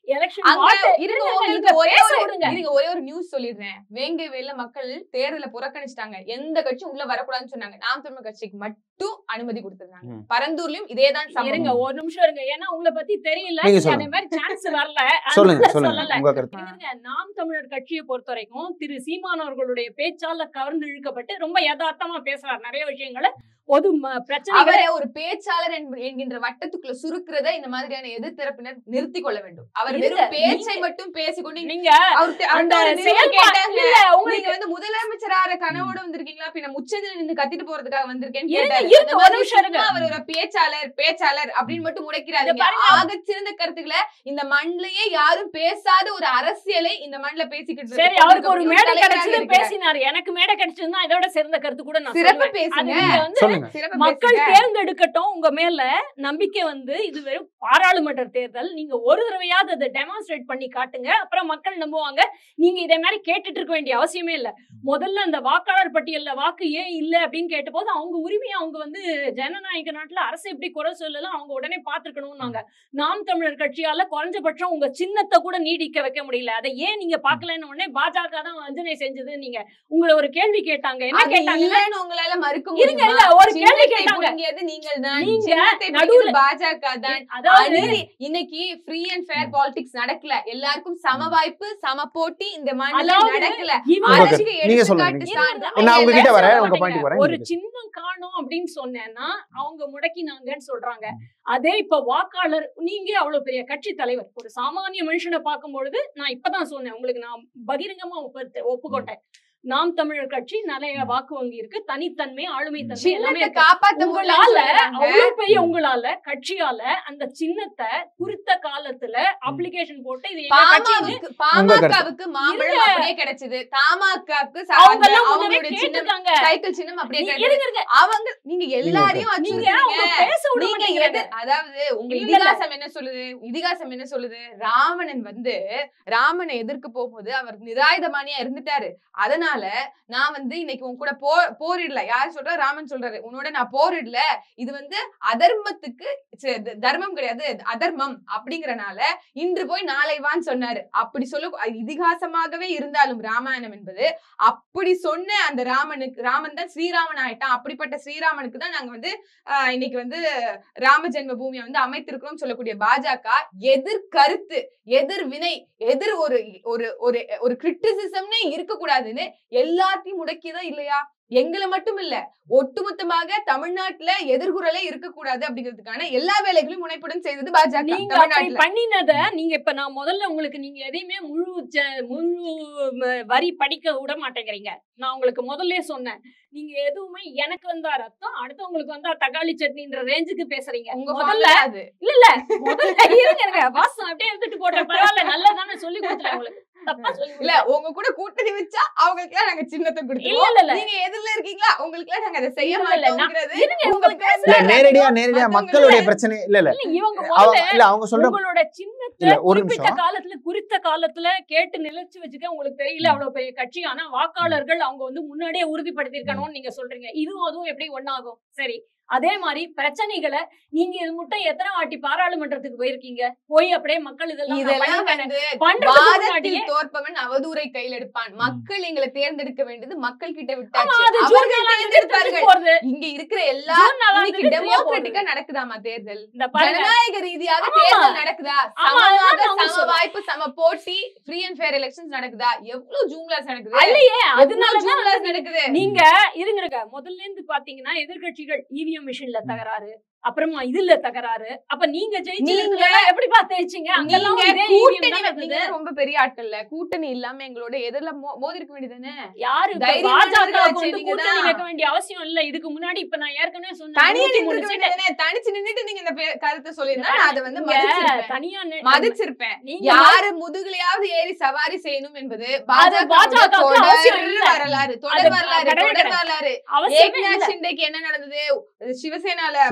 [SPEAKER 2] எலெக்ஷன்
[SPEAKER 1] அங்க இருங்க உங்களுக்கு ஒரே
[SPEAKER 2] பேச
[SPEAKER 1] ஒரு
[SPEAKER 2] விடுங்க
[SPEAKER 1] இருங்க ஒரே ஒரு நியூஸ் சொல்லிடுறேன் வேங்கை வேல மக்கள் தேர்தலை புறக்கணிச்சிட்டாங்க எந்த கட்சியும் உள்ள வரக்கூடாதுன்னு சொன்னாங்க நாம் தமிழ் கட்சிக்கு மட்டும் அனுமதி கொடுத்திருந்தாங்க
[SPEAKER 3] ம்.
[SPEAKER 1] பரந்தூர்லயும் இதேதான் சம்பவம்.
[SPEAKER 2] இருங்க ஒரு நிமிஷம் இருங்க ஏன்னா உங்களை பத்தி தெரியல
[SPEAKER 3] நீங்க
[SPEAKER 2] நீங்க
[SPEAKER 3] சொல்லுங்க.
[SPEAKER 2] அதே மாதிரி சான்ஸ் வரல
[SPEAKER 3] சொல்லுங்க
[SPEAKER 2] அதனால
[SPEAKER 3] சொல்லுங்க
[SPEAKER 2] சொல்லல
[SPEAKER 3] உங்க கருத்து
[SPEAKER 2] இருங்க, நாம் தமிழர் கட்சியை பொறுத்த வரைக்கும் திரு சீமான் அவர்களுடைய பேச்சால கவர்ந்து இழுக்கப்பட்டு ரொம்ப யதார்த்தமா பேசுறாரு நிறைய விஷயங்களை பொது ம- பிரச்சனைகளை
[SPEAKER 1] அவரை ஒரு பேச்சாளர் என்ப- என்கின்ற வட்டத்துக்குள்ள சுருக்குறத இந்த மாதிரியான எதிர்த்தரப்பினர் நிறுத்திக் கொள்ள வேண்டும் அவர்
[SPEAKER 2] இருங்க,
[SPEAKER 1] வெறும் பேச்சை
[SPEAKER 2] நீங்க-
[SPEAKER 1] மட்டும் பேசிக்கொண்டு
[SPEAKER 2] நீங்க
[SPEAKER 1] அவர்ட்ட
[SPEAKER 2] அந்த
[SPEAKER 1] அந்த ஒரு நிறுவனம்
[SPEAKER 2] செயல்பா-
[SPEAKER 1] கேட்டாங்க
[SPEAKER 2] இல்ல, உங்களுக்கு
[SPEAKER 1] நீங்க வந்து முதலமைச்சரார கனவோட வந்திருக்கீங்களா பின்ன முச்சதில நின்னு கத்திட்டு போறதுக்காக வந்திருக்கேன்னு
[SPEAKER 2] இருங்க,
[SPEAKER 1] கேட்டாரு.
[SPEAKER 2] இருங்க,
[SPEAKER 1] அந்த
[SPEAKER 2] ஒரு
[SPEAKER 1] மாதிரி
[SPEAKER 2] நிமிஷம் இருங்க.
[SPEAKER 1] சும்மா அவர் ஒரு பேச்சாளர் பேச்சாளர் அப்படின்னு மட்டும்
[SPEAKER 2] இத
[SPEAKER 1] முடைக்கிறாருங்க
[SPEAKER 2] பாருங்க.
[SPEAKER 1] ஆக சிறந்த கருத்துக்களை இந்த மண்ணிலேயே யாரும் பேசாத ஒரு அரசியலை இந்த மண்ணுல பேசிக்கிட்டு
[SPEAKER 2] சரி அவருக்கு ஒரு மேடை
[SPEAKER 1] தலைவராக
[SPEAKER 2] கிடைச்சது
[SPEAKER 1] இருக்கிறார்.
[SPEAKER 2] பேசினாரு எனக்கு மேடை கிடைச்சதுன்னா இதோட சிறந்த கருத்து கூட நான்
[SPEAKER 1] சிறப்பு
[SPEAKER 2] சொல்லுவேன். அது
[SPEAKER 1] பேசுங்க
[SPEAKER 2] நீங்க வந்து
[SPEAKER 3] சொல்லுங்க
[SPEAKER 1] சிறப்பு
[SPEAKER 2] மக்கள்
[SPEAKER 1] பேசுங்க
[SPEAKER 2] தேர்ந்தெடுக்கட்டும் உங்க மேல நம்பிக்கை வந்து இது வெறும் பாராளுமன்ற தேர்தல் நீங்க ஒரு தடவையாவது அதை டெமான்ஸ்ட்ரேட் பண்ணி காட்டுங்க அப்புறம் மக்கள் நம்புவாங்க நீங்க இதே மாதிரி கேட்டுட்டு இருக்க வேண்டிய அவசியமே இல்ல முதல்ல அந்த வாக்காளர் பட்டியல்ல வாக்கு ஏன் இல்ல அப்படின்னு கேட்டபோது அவங்க உரிமையை அவங்க வந்து ஜனநாயக நாட்டுல அரசு எப்படி குறை சொல்லலாம் அவங்க உடனே பாத்துருக்கணும்னாங்க நாம் தமிழர் கட்சியால குறைஞ்சபட்சம் உங்க சின்னத்தை கூட நீடிக்க வைக்க முடியல அதை ஏன் நீங்க பாக்கலன்னு உடனே பாஜக தான் வஞ்சனை செஞ்சது நீங்க உங்களை ஒரு கேள்வி கேட்டாங்க என்ன
[SPEAKER 1] அது
[SPEAKER 2] கேட்டாங்க
[SPEAKER 1] இல்லைன்னு உங்களால மறுக்க
[SPEAKER 2] இருங்க,
[SPEAKER 1] முடியுமா?
[SPEAKER 2] இல்ல, ஒரு கேள்வி
[SPEAKER 1] சின்னத்தை
[SPEAKER 2] கேட்டாங்க.
[SPEAKER 1] புடுங்கியது நீங்கள் தான்
[SPEAKER 2] நீங்க
[SPEAKER 1] சின்னத்தை
[SPEAKER 2] நடுவுல-
[SPEAKER 1] புடுங்கியது பாஜக தான்
[SPEAKER 2] அதாவது
[SPEAKER 1] அநீதி இன்னைக்கு ஃப்ரீ அண்ட் ஃபேர் பாலிடிக்ஸ் நடக்கல எல்லாருக்கும் சம வாய்ப்பு சம போட்டி இந்த மண்ணில
[SPEAKER 2] அதாவது
[SPEAKER 1] நடக்கல
[SPEAKER 2] இவங்க
[SPEAKER 3] உங்க
[SPEAKER 1] அரசுக்கு
[SPEAKER 3] நீங்க
[SPEAKER 1] எடுத்துக்காட்டு
[SPEAKER 3] சொல்லுங்க, நீங்க
[SPEAKER 1] சான்று
[SPEAKER 3] நான் உங்ககிட்ட வரேன்
[SPEAKER 2] சொல்ல
[SPEAKER 3] உங்க
[SPEAKER 2] மாட்டீங்க.
[SPEAKER 3] பாயிண்ட் வரேன்
[SPEAKER 2] ஒரு
[SPEAKER 3] நீங்க
[SPEAKER 2] சின்னம் காணோம் அப்படின்னு சொன்னேன்னா அவங்க முடக்கினாங்கன்னு சொல்றாங்க அதே இப்ப வாக்காளர் நீங்க அவ்வளவு பெரிய கட்சி தலைவர் ஒரு சாமானிய மனுஷனை பார்க்கும் பொழுது நான் இப்பதான் சொன்னேன் உங்களுக்கு நான் பகிரங்கமா ஒப்பு- ஒப்புக்கொண்டேன் நாம் தமிழர் கட்சி நிறைய வாக்கு வங்கி இருக்கு தனித்தன்மை ஆளுமை தன்மை எல்லாமே
[SPEAKER 1] சின்னத்தை
[SPEAKER 2] இருக்கு.
[SPEAKER 1] காப்பாத்த
[SPEAKER 2] உங்களால
[SPEAKER 1] முடியல
[SPEAKER 2] அவ்வளவு பெரிய உங்களால கட்சியால அந்த சின்னத்தை குறித்த காலத்துல அப்ளிகேஷன் போட்டு இது எங்க கட்சின்னு
[SPEAKER 1] பாமகவுக்கு பாமகவுக்கு மாம்பழம்
[SPEAKER 2] இருங்க.
[SPEAKER 1] அப்படியே கிடைச்சது தமாகாவுக்கு
[SPEAKER 2] அவங்க எல்லாம் முன்னமே
[SPEAKER 1] அவங்களுடைய சின்னம்
[SPEAKER 2] கேட்டிருக்காங்க
[SPEAKER 1] சைக்கிள் சின்னம் அப்படியே
[SPEAKER 2] நீ-
[SPEAKER 1] கிடைச்சது
[SPEAKER 2] இருங்க, இருங்க.
[SPEAKER 1] அவங்க நீங்க எல்லாரையும்
[SPEAKER 2] நீங்க
[SPEAKER 1] அச்சுறுத்துறீங்க.
[SPEAKER 2] அவங்க பேச விட
[SPEAKER 1] நீங்க
[SPEAKER 2] மாட்டேங்கிறாங்க.
[SPEAKER 1] எது அதாவது உங்க
[SPEAKER 2] இல்ல, இல்ல.
[SPEAKER 1] இதிகாசம் என்ன சொல்லுது இதிகாசம் என்ன சொல்லுது ராவணன் வந்து ராமனை எதிர்க்க போகும்போது அவர் நிராயுதபாணியா இருந்துட்டாரு அதனால நான் வந்து இன்னைக்கு உன் கூட போ போரிடல யார் சொல்றா ராமன் சொல்றாரு உன்னோட நான் போரிடல இது வந்து அதர்மத்துக்கு ச்சே, த- தர்மம் கிடையாது அதர்மம் அப்படிங்கறனால இன்று போய் நாளை வான்னு சொன்னாரு அப்படி சொல்ல அது இதிகாசமாகவே இருந்தாலும் ராமாயணம் என்பது அப்படி சொன்ன அந்த ராமனுக்கு ராமன் தான் ஸ்ரீராமன் ஆயிட்டான் அப்படிப்பட்ட ஸ்ரீராமனுக்கு தான் நாங்க வந்து ஆஹ், இன்னைக்கு வந்து ராம ஜென்ம பூமியை வந்து அமைத்திருக்கிறோம் சொல்லக்கூடிய பாஜக எதிர் கருத்து எதிர் வினை எதிர் ஒரு ஒரு ஒரு ஒரு கிரிட்டிசிசம்னே இருக்கக்கூடாதுன்னு எல்லாத்தையும் முடக்கியதா இல்லையா எங்களை மட்டும் இல்ல ஒட்டுமொத்தமாக தமிழ்நாட்டுல எதிர்குரலே இருக்கக்கூடாது அப்படிங்கிறதுக்கான எல்லா வேலைகளையும் முனைப்புடன் செய்தது பாஜக
[SPEAKER 2] நீங்க அப்படி
[SPEAKER 1] தமிழ்நாட்டுல
[SPEAKER 2] பண்ணினத நீங்க இப்ப நான் முதல்ல உங்களுக்கு நீங்க எதையுமே முழு ஜ- முழு ம- வரி படிக்க விட மாட்டேங்கிறீங்க நான் உங்களுக்கு முதல்ல சொன்னேன் நீங்க எதுவுமே எனக்கு வந்தா ரத்தம் அடுத்தவங்களுக்கு வந்தா தக்காளி சட்னின்ற ரேஞ்சுக்கு பேசுறீங்க
[SPEAKER 1] உங்க
[SPEAKER 2] முதல்ல
[SPEAKER 1] முதல்ல அது
[SPEAKER 2] இல்ல இல்ல முதல்ல இருங்க இருங்க வாசம் அப்படியே எடுத்துட்டு போட்டேன் பரவாயில்ல நல்லதானே சொல்லி கொடுத்துட்டேன் உங்களுக்கு தப்பா சொல்லி
[SPEAKER 1] இல்ல உங்க கூட கூட்டணி வச்சா அவங்களுக்கு எல்லாம் நாங்க சின்னத்தை
[SPEAKER 2] இல்ல
[SPEAKER 1] கொடுத்துருவோம்
[SPEAKER 2] இல்ல இல்ல
[SPEAKER 1] நீங்க எதிரில இருக்கீங்களா உங்களுக்கு எல்லாம் நாங்க அதை செய்ய
[SPEAKER 2] இல்ல, இல்ல, நான்-
[SPEAKER 1] மாட்டோங்கிறது
[SPEAKER 2] இருங்க,
[SPEAKER 1] உங்க
[SPEAKER 2] உங்களுக்கு
[SPEAKER 1] பேசுற
[SPEAKER 3] இல்ல நேரடியா
[SPEAKER 1] ரத்தம்
[SPEAKER 3] நேரடியா
[SPEAKER 1] மத்தவங்க
[SPEAKER 3] மக்களுடைய பிரச்சனை இல்ல இல்ல
[SPEAKER 2] இல்ல இவங்க
[SPEAKER 3] அவங்க
[SPEAKER 2] முதல்ல
[SPEAKER 3] இல்ல அவங்க சொல்ற
[SPEAKER 2] உங்களோட சின்னத்தை
[SPEAKER 3] இல்ல ஒரு
[SPEAKER 2] குறிப்பிட்ட
[SPEAKER 3] நிமிஷம்
[SPEAKER 2] காலத்துல குறித்த காலத்துல கேட்டு நிலைச்சு வச்சுக்க உங்களுக்கு தெரியல அவ்வளவு பெரிய கட்சி ஆனா வாக்காளர்கள் அவங்க வந்து முன்னாடியே உறுதிப்படுத்திருக்கணும்னு நீங்க சொல்றீங்க இதுவும் அதுவும் எப்படி ஒண்ணாகும் சரி அதே மாதிரி பிரச்சனைகளை நீங்க இது மட்டும் எத்தனை வாட்டி பாராளுமன்றத்துக்கு போயிருக்கீங்க போய் அப்படியே மக்கள் இதெல்லாம் நான்
[SPEAKER 1] இதெல்லாம்
[SPEAKER 2] பண்ணிருக்கேன்.
[SPEAKER 1] வந்து
[SPEAKER 2] பண்றதுக்கு
[SPEAKER 1] வாதத்தில்
[SPEAKER 2] முன்னாடியே
[SPEAKER 1] தோற்பவன் அவதூறை கையில் எடுப்பான் மக்கள் எங்களை தேர்ந்தெடுக்க வேண்டியது மக்கள் கிட்ட
[SPEAKER 2] ஆமா,
[SPEAKER 1] விட்டாச்சு
[SPEAKER 2] அது ஜூன்
[SPEAKER 1] அவர்கள்
[SPEAKER 2] நாலாம் தேதி
[SPEAKER 1] தேர்ந்தெடுப்பார்கள்
[SPEAKER 2] போறது.
[SPEAKER 1] இங்க இருக்கிற எல்லா
[SPEAKER 2] ஜூன் நாலாம்
[SPEAKER 1] இன்னைக்கு
[SPEAKER 2] தேதி போறது.
[SPEAKER 1] டெமோக்ராட்டிக்கா நடக்குதாமா தேர்தல்
[SPEAKER 2] இந்த பாருங்க
[SPEAKER 1] ஜனநாயக ரீதியாக
[SPEAKER 2] ஆமா.
[SPEAKER 1] தேர்தல் நடக்குதா
[SPEAKER 2] ஆமா, அதுதான்
[SPEAKER 1] சமமாக
[SPEAKER 2] நான்
[SPEAKER 1] சம
[SPEAKER 2] சொல்றேன்.
[SPEAKER 1] வாய்ப்பு சம போட்டி ஃப்ரீ அண்ட் ஃபேர் எலெக்ஷன்ஸ் நடக்குதா எவ்வளவு ஜூன் கிளாஸ் நடக்குது
[SPEAKER 2] இல்லையே
[SPEAKER 1] எவ்வளவு
[SPEAKER 2] அதனாலதான்
[SPEAKER 1] ஜூன் கிளாஸ் நடக்குது
[SPEAKER 2] நீங்க இருங்க முதல்ல இருந்து பாத்தீங்கன்னா எதிர்க்கட்சிகள் இவிஎம் மிஷின்ல தகராறு அப்புறமா இதுல தகராறு அப்ப நீங்க ஜெயிச்சீங்க எப்படி பார்த்து ஜெயிச்சீங்க அங்கெல்லாம்
[SPEAKER 1] நீங்க
[SPEAKER 2] இதே EVM
[SPEAKER 1] கூட்டணி
[SPEAKER 2] தான் இருந்தது.
[SPEAKER 1] நீங்க ரொம்ப பெரிய ஆட்கள்ல கூட்டணி இல்லாம எங்களோட எதிரில மோதி இருக்க வேண்டியதானே
[SPEAKER 2] யாரு இப்ப
[SPEAKER 1] தைரியமானவர்கள்
[SPEAKER 2] பாஜகவுக்கு வந்து
[SPEAKER 1] நீங்க
[SPEAKER 2] கூட்டணி
[SPEAKER 1] தான்.
[SPEAKER 2] வைக்க வேண்டிய அவசியம் இல்ல இதுக்கு முன்னாடி இப்ப நான் ஏற்கனவே சொன்னேன்
[SPEAKER 1] தனியா
[SPEAKER 2] நூத்தி மூணு
[SPEAKER 1] நின்று
[SPEAKER 2] சீட்டு.
[SPEAKER 1] வேண்டியதானே தனிச்சு நின்னுட்டு நீங்க இந்த பே- கருத்தை சொல்லியிருந்தா நான் அதை வந்து
[SPEAKER 2] இங்க
[SPEAKER 1] மதிச்சிருப்பேன்
[SPEAKER 2] தனியா நி-
[SPEAKER 1] மதிச்சிருப்பேன்
[SPEAKER 2] நீங்க
[SPEAKER 1] யாரு முதுகுலையாவது ஏறி சவாரி செய்யணும் என்பது
[SPEAKER 2] அது
[SPEAKER 1] பாஜக
[SPEAKER 2] பாஜகவுக்கு அவசியம்
[SPEAKER 1] தொடர்
[SPEAKER 2] இல்ல.
[SPEAKER 1] வரலாறு
[SPEAKER 2] அது
[SPEAKER 1] தொடர் வரலாறு
[SPEAKER 2] கிடையவே
[SPEAKER 1] தொடர் வரலாறு
[SPEAKER 2] அவசியமே
[SPEAKER 1] ஏக்நாத்
[SPEAKER 2] இல்ல.
[SPEAKER 1] ஷிண்டேக்கு என்ன நடந்தது சிவசேனால வந்து
[SPEAKER 3] சிவசேனா.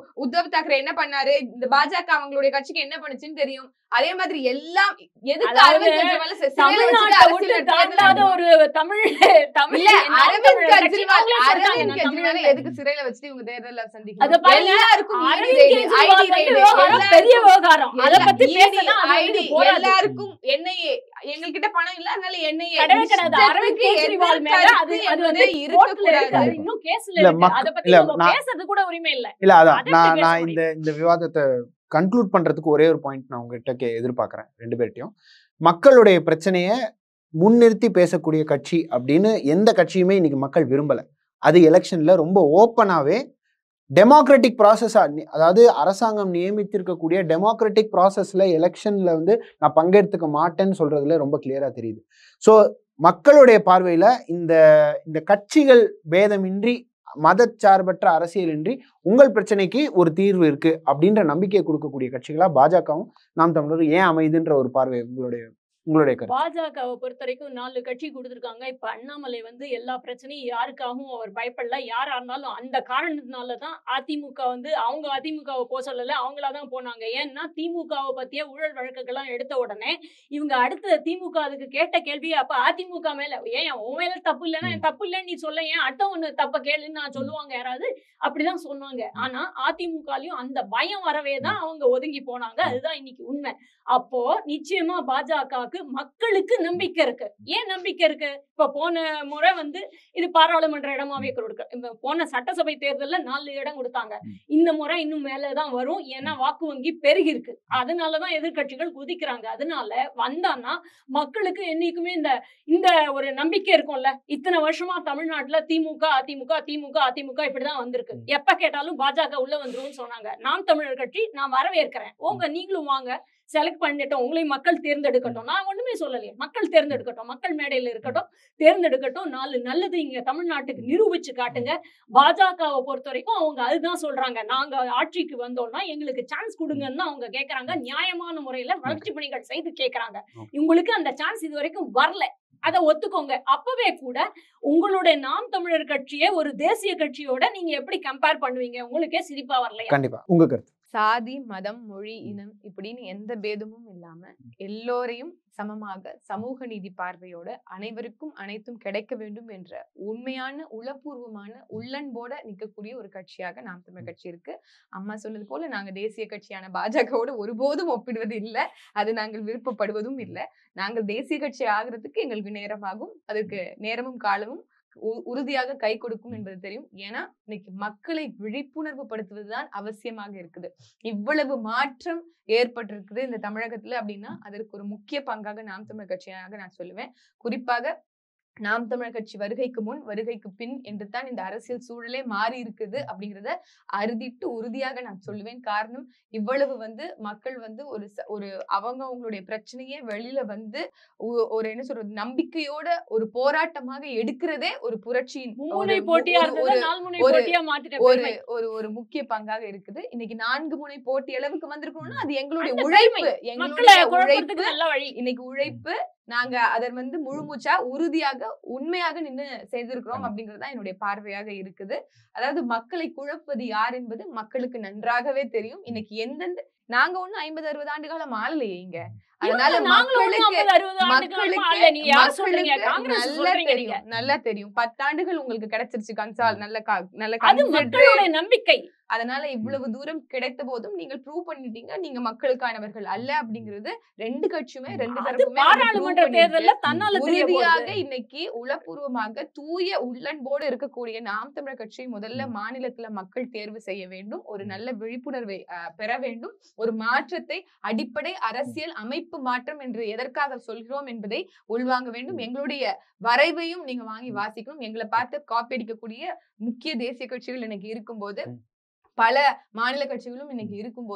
[SPEAKER 1] உத்தவ் தாக்கரே என்ன பண்ணாரு இந்த பாஜக அவங்களுடைய கட்சிக்கு என்ன பண்ணுச்சுன்னு தெரியும் அதே மாதிரி எல்லாம் எதுக்கு
[SPEAKER 2] அதாவது
[SPEAKER 1] அரவிந்த் கெஜ்ரிவால சி- சிறையில வச்சுட்டு
[SPEAKER 2] தமிழ்நாட்டை விட்டு
[SPEAKER 1] அரசியல்
[SPEAKER 2] தாண்டாத
[SPEAKER 1] நடத்துறது
[SPEAKER 2] ஒரு தமிழ் தமிழ்
[SPEAKER 1] இல்ல
[SPEAKER 2] நாம்
[SPEAKER 1] அரவிந்த்
[SPEAKER 2] தமிழர் கட்சி
[SPEAKER 1] கெஜ்ரிவால்
[SPEAKER 2] அவங்களே சொல்றாங்க,
[SPEAKER 1] அரவிந்த்
[SPEAKER 2] நான்
[SPEAKER 1] கெஜ்ரிவால
[SPEAKER 2] தமிழன்.
[SPEAKER 1] எதுக்கு சிறையில வச்சுட்டு இவங்க தேர்தல்ல
[SPEAKER 2] அத
[SPEAKER 1] சந்திக்கணும்
[SPEAKER 2] பாருங்க,
[SPEAKER 1] எல்லாருக்கும் ED
[SPEAKER 2] Aravind
[SPEAKER 1] raid,
[SPEAKER 2] Kejriwal
[SPEAKER 1] ID
[SPEAKER 2] வந்து
[SPEAKER 1] raid,
[SPEAKER 2] விவகாரம் பெரிய
[SPEAKER 1] எல்லாருக்கும்
[SPEAKER 2] விவகாரம் அத
[SPEAKER 1] எல்லா-
[SPEAKER 2] பத்தி
[SPEAKER 1] ED,
[SPEAKER 2] பேசினா அது
[SPEAKER 1] ID,
[SPEAKER 2] வந்து போராது.
[SPEAKER 1] எல்லாருக்கும் என்ஐஏ எங்ககிட்ட பணம் இல்ல அதனால என்ஐஏ
[SPEAKER 2] கிடையவே கிடையாது அரவிந்த் கெஜ்ரிவால் மேல அது அது வந்து கோர்ட்ல இருக்கு அது இன்னும் கேஸ்ல
[SPEAKER 3] இல்ல,
[SPEAKER 2] இருக்கு
[SPEAKER 3] மக்க-
[SPEAKER 2] அத பத்தி
[SPEAKER 3] இல்ல,
[SPEAKER 2] நம்ம
[SPEAKER 3] நான்-
[SPEAKER 2] பேசுறது கூட உரிமை இல்ல
[SPEAKER 3] இல்ல அதான்
[SPEAKER 2] அதை
[SPEAKER 3] நான்
[SPEAKER 2] எப்படி
[SPEAKER 3] நான்
[SPEAKER 2] பேச
[SPEAKER 3] இந்த இந்த விவாதத்தை கன்க்ளூட் பண்றதுக்கு ஒரே ஒரு பாயிண்ட் நான் உங்ககிட்ட கே எதிர்பார்க்கறேன் ரெண்டு பேர்ட்டையும் மக்களுடைய பிரச்சனைய முன்னிறுத்தி பேசக்கூடிய கட்சி அப்படின்னு எந்த கட்சியுமே இன்னைக்கு மக்கள் விரும்பல அது எலெக்ஷன்ல ரொம்ப ஓப்பனாவே டெமோக்ராட்டிக் ப்ராசஸ் அதாவது அரசாங்கம் நியமித்திருக்கக்கூடிய டெமோக்ராட்டிக் ப்ராசஸ்ல எலெக்ஷன்ல வந்து நான் பங்கெடுத்துக்க மாட்டேன்னு சொல்றதுல ரொம்ப கிளியரா தெரியுது ஸோ மக்களுடைய பார்வையில இந்த இந்த கட்சிகள் பேதமின்றி மதச்சார்பற்ற அரசியலின்றி உங்கள் பிரச்சனைக்கு ஒரு தீர்வு இருக்கு அப்படின்ற நம்பிக்கையை கொடுக்கக்கூடிய கட்சிகளா பாஜகவும் நாம் தமிழர் ஏன் அமைதுன்ற ஒரு பார்வை உங்களுடைய உங்களுடைய கருத்து
[SPEAKER 2] பாஜகவை பொறுத்த வரைக்கும் நாலு கட்சி கொடுத்துருக்காங்க இப்ப அண்ணாமலை வந்து எல்லா பிரச்சனையும் யாருக்காகவும் அவர் பயப்படல யாரா இருந்தாலும் அந்த காரணத்தினால தான் அதிமுக வந்து அவங்க அதிமுகவை போக சொல்லல அவங்களா தான் போனாங்க ஏன்னா திமுகவை பத்திய ஊழல் வழக்குகள்லாம் எடுத்த உடனே இவங்க அடுத்த திமுக அதுக்கு கேட்ட கேள்வி அப்ப அதிமுக மேல ஏன் உன் மேல தப்பு இல்லைன்னா
[SPEAKER 3] ம்.
[SPEAKER 2] தப்பு இல்லைன்னு நீ சொல்ல ஏன் அடுத்த ஒண்ணு தப்ப கேளுன்னு நான் சொல்லுவாங்க யாராவது அப்படிதான் சொன்னாங்க ஆனா அதிமுகலயும் அந்த பயம் வரவே தான் அவங்க ஒதுங்கி போனாங்க அதுதான் இன்னைக்கு உண்மை அப்போ நிச்சயமா பாஜகவுக்கு மக்களுக்கு நம்பிக்கை இருக்கு ஏன் நம்பிக்கை இருக்கு இப்ப போன முறை வந்து இது பாராளுமன்ற இடமாவே கொடுக்க இப்ப போன சட்டசபை தேர்தல்ல நாலு இடம் கொடுத்தாங்க இந்த முறை இன்னும் மேலதான் வரும் ஏன்னா வாக்கு வங்கி பெருகி இருக்கு அதனாலதான் எதிர்க்கட்சிகள் குதிக்கிறாங்க அதனால வந்தான்னா மக்களுக்கு என்னைக்குமே இந்த இந்த ஒரு நம்பிக்கை இருக்கும்ல இத்தனை வருஷமா தமிழ்நாட்டுல திமுக அதிமுக திமுக அதிமுக இப்படிதான் வந்திருக்கு எப்ப கேட்டாலும் பாஜக உள்ள வந்துரும்னு சொன்னாங்க நாம் தமிழர் கட்சி நான் வரவேற்கிறேன் உங்க நீங்களும் வாங்க செலக்ட் பண்ணிட்டோம் உங்களை மக்கள் தேர்ந்தெடுக்கட்டும் நான் ஒண்ணுமே சொல்லலையே மக்கள் தேர்ந்தெடுக்கட்டும் மக்கள் மேடையில இருக்கட்டும் தேர்ந்தெடுக்கட்டும் நாலு நல்லது இங்க தமிழ்நாட்டுக்கு நிரூபிச்சு காட்டுங்க பாஜகவை பொறுத்த வரைக்கும் அவங்க அதுதான் சொல்றாங்க நாங்க ஆட்சிக்கு வந்தோம்னா எங்களுக்கு சான்ஸ் கொடுங்கன்னு தான் அவங்க கேக்குறாங்க நியாயமான முறையில வளர்ச்சி பணிகள் செய்து கேக்குறாங்க உங்களுக்கு அந்த சான்ஸ் இது வரைக்கும் வரல அதை ஒத்துக்கோங்க அப்பவே கூட உங்களுடைய நாம் தமிழர் கட்சியை ஒரு தேசிய கட்சியோட நீங்க எப்படி கம்பேர் பண்ணுவீங்க உங்களுக்கே சிரிப்பா வரலையா
[SPEAKER 3] கண்டிப்பா உங்க கருத்து
[SPEAKER 1] சாதி மதம் மொழி இனம் இப்படின்னு எந்த பேதமும் இல்லாம எல்லோரையும் சமமாக சமூக நீதி பார்வையோட அனைவருக்கும் அனைத்தும் கிடைக்க வேண்டும் என்ற உண்மையான உளப்பூர்வமான உள்ளன்போட நிற்கக்கூடிய ஒரு கட்சியாக நாம் தமிழர் கட்சி இருக்கு அம்மா சொன்னது போல நாங்க தேசிய கட்சியான பாஜகவோட ஒருபோதும் ஒப்பிடுவது இல்லை அது நாங்கள் விருப்பப்படுவதும் இல்லை நாங்கள் தேசிய கட்சி ஆகிறதுக்கு எங்களுக்கு நேரமாகும் அதற்கு நேரமும் காலமும் உ- உறுதியாக கை கொடுக்கும் என்பது தெரியும் ஏன்னா இன்னைக்கு மக்களை விழிப்புணர்வு படுத்துவதுதான் அவசியமாக இருக்குது இவ்வளவு மாற்றம் ஏற்பட்டிருக்குது இந்த தமிழகத்துல அப்படின்னா அதற்கு ஒரு முக்கிய பங்காக நாம் தமிழர் கட்சியாக நான் சொல்லுவேன் குறிப்பாக நாம் தமிழர் கட்சி வருகைக்கு முன் வருகைக்கு பின் என்று தான் இந்த அரசியல் சூழலே மாறி இருக்குது அப்படிங்கிறத அறுதிட்டு உறுதியாக நான் சொல்லுவேன் காரணம் இவ்வளவு வந்து மக்கள் வந்து ஒரு ச- ஒரு அவங்க அவங்களுடைய பிரச்சனையே வெளியில வந்து ஒ- ஒரு என்ன சொல்றது நம்பிக்கையோட ஒரு போராட்டமாக எடுக்கிறதே ஒரு புரட்சியின்
[SPEAKER 2] மும்முனை
[SPEAKER 1] ஒரு-
[SPEAKER 2] போட்டியா
[SPEAKER 1] ஒரு-
[SPEAKER 2] இருந்தது
[SPEAKER 1] ஒரு-
[SPEAKER 2] நாலு முனை
[SPEAKER 1] ஒரு-
[SPEAKER 2] போட்டியா மாத்திட்ட
[SPEAKER 1] ஒரு
[SPEAKER 2] பெருமை.
[SPEAKER 1] ஒரு ஒரு முக்கிய பங்காக இருக்குது இன்னைக்கு நான்கு முனை போட்டி அளவுக்கு வந்திருக்கணும்னா அது எங்களுடைய
[SPEAKER 2] அந்த
[SPEAKER 1] உழைப்பு
[SPEAKER 2] மக்களை
[SPEAKER 1] எங்களுடைய உழைப்பு
[SPEAKER 2] குழப்பத்துக்கு நல்ல வழி
[SPEAKER 1] இன்னைக்கு உழைப்பு நாங்க அதன் வந்து முழுமூச்சா உறுதியாக உண்மையாக நின்னு செய்திருக்கிறோம் அப்படிங்கறது தான் என்னுடைய பார்வையாக இருக்குது அதாவது மக்களை குழப்பது யார் என்பது மக்களுக்கு நன்றாகவே தெரியும் இன்னைக்கு எந்தெந்த நாங்க ஒண்ணும் ஐம்பது அறுபது ஆண்டு காலம் ஆளலையே இங்க அதனால
[SPEAKER 2] இவங்க நாங்களும் ஒண்ணும்
[SPEAKER 1] மக்களுக்கு
[SPEAKER 2] 50, 60 ஆண்டுக்கு
[SPEAKER 1] மக்களுக்கு
[SPEAKER 2] ஆளல. நீங்க யார சொல்றீங்க
[SPEAKER 1] மக்களுக்கு
[SPEAKER 2] காங்கிரஸ்
[SPEAKER 1] நல்லா
[SPEAKER 2] சொல்றீங்க நீங்க.
[SPEAKER 1] தெரியும் நல்லா தெரியும் பத்தாண்டுகள் உங்களுக்கு கிடைச்சிருச்சு கன்சால் நல்ல கா- நல்ல
[SPEAKER 2] அது
[SPEAKER 1] considerate.
[SPEAKER 2] மக்களுடைய நம்பிக்கை
[SPEAKER 1] அதனால இவ்வளவு தூரம் கிடைத்த போதும் நீங்கள் ப்ரூவ் பண்ணிட்டீங்க நீங்க மக்களுக்கானவர்கள் அல்ல அப்படிங்கிறது ரெண்டு கட்சியுமே ரெண்டு
[SPEAKER 2] அது
[SPEAKER 1] தரப்புமே வந்து
[SPEAKER 2] பாராளுமன்ற
[SPEAKER 1] prove பண்ணிருக்கு.
[SPEAKER 2] தேர்தல்ல தன்னால தெரிய
[SPEAKER 1] உறுதியாக
[SPEAKER 2] போகுது.
[SPEAKER 1] இன்னைக்கு உளப்பூர்வமாக தூய உள்ளன்போடு இருக்கக்கூடிய நாம் தமிழர் கட்சி முதல்ல மாநிலத்துல மக்கள் தேர்வு செய்ய வேண்டும் ஒரு நல்ல விழிப்புணர்வை அஹ், பெற வேண்டும் ஒரு மாற்றத்தை அடிப்படை அரசியல் அமைப்பு மாற்றம் என்று எதற்காக சொல்கிறோம் என்பதை உள்வாங்க வேண்டும் எங்களுடைய வரைவையும் நீங்க வாங்கி வாசிக்கணும் எங்களை பார்த்து காப்பி அடிக்கக்கூடிய முக்கிய தேசிய கட்சிகள் இன்னைக்கு இருக்கும்போது
[SPEAKER 3] ம்.
[SPEAKER 1] பல மாநில கட்சிகளும் இன்னைக்கு இருக்கும்போது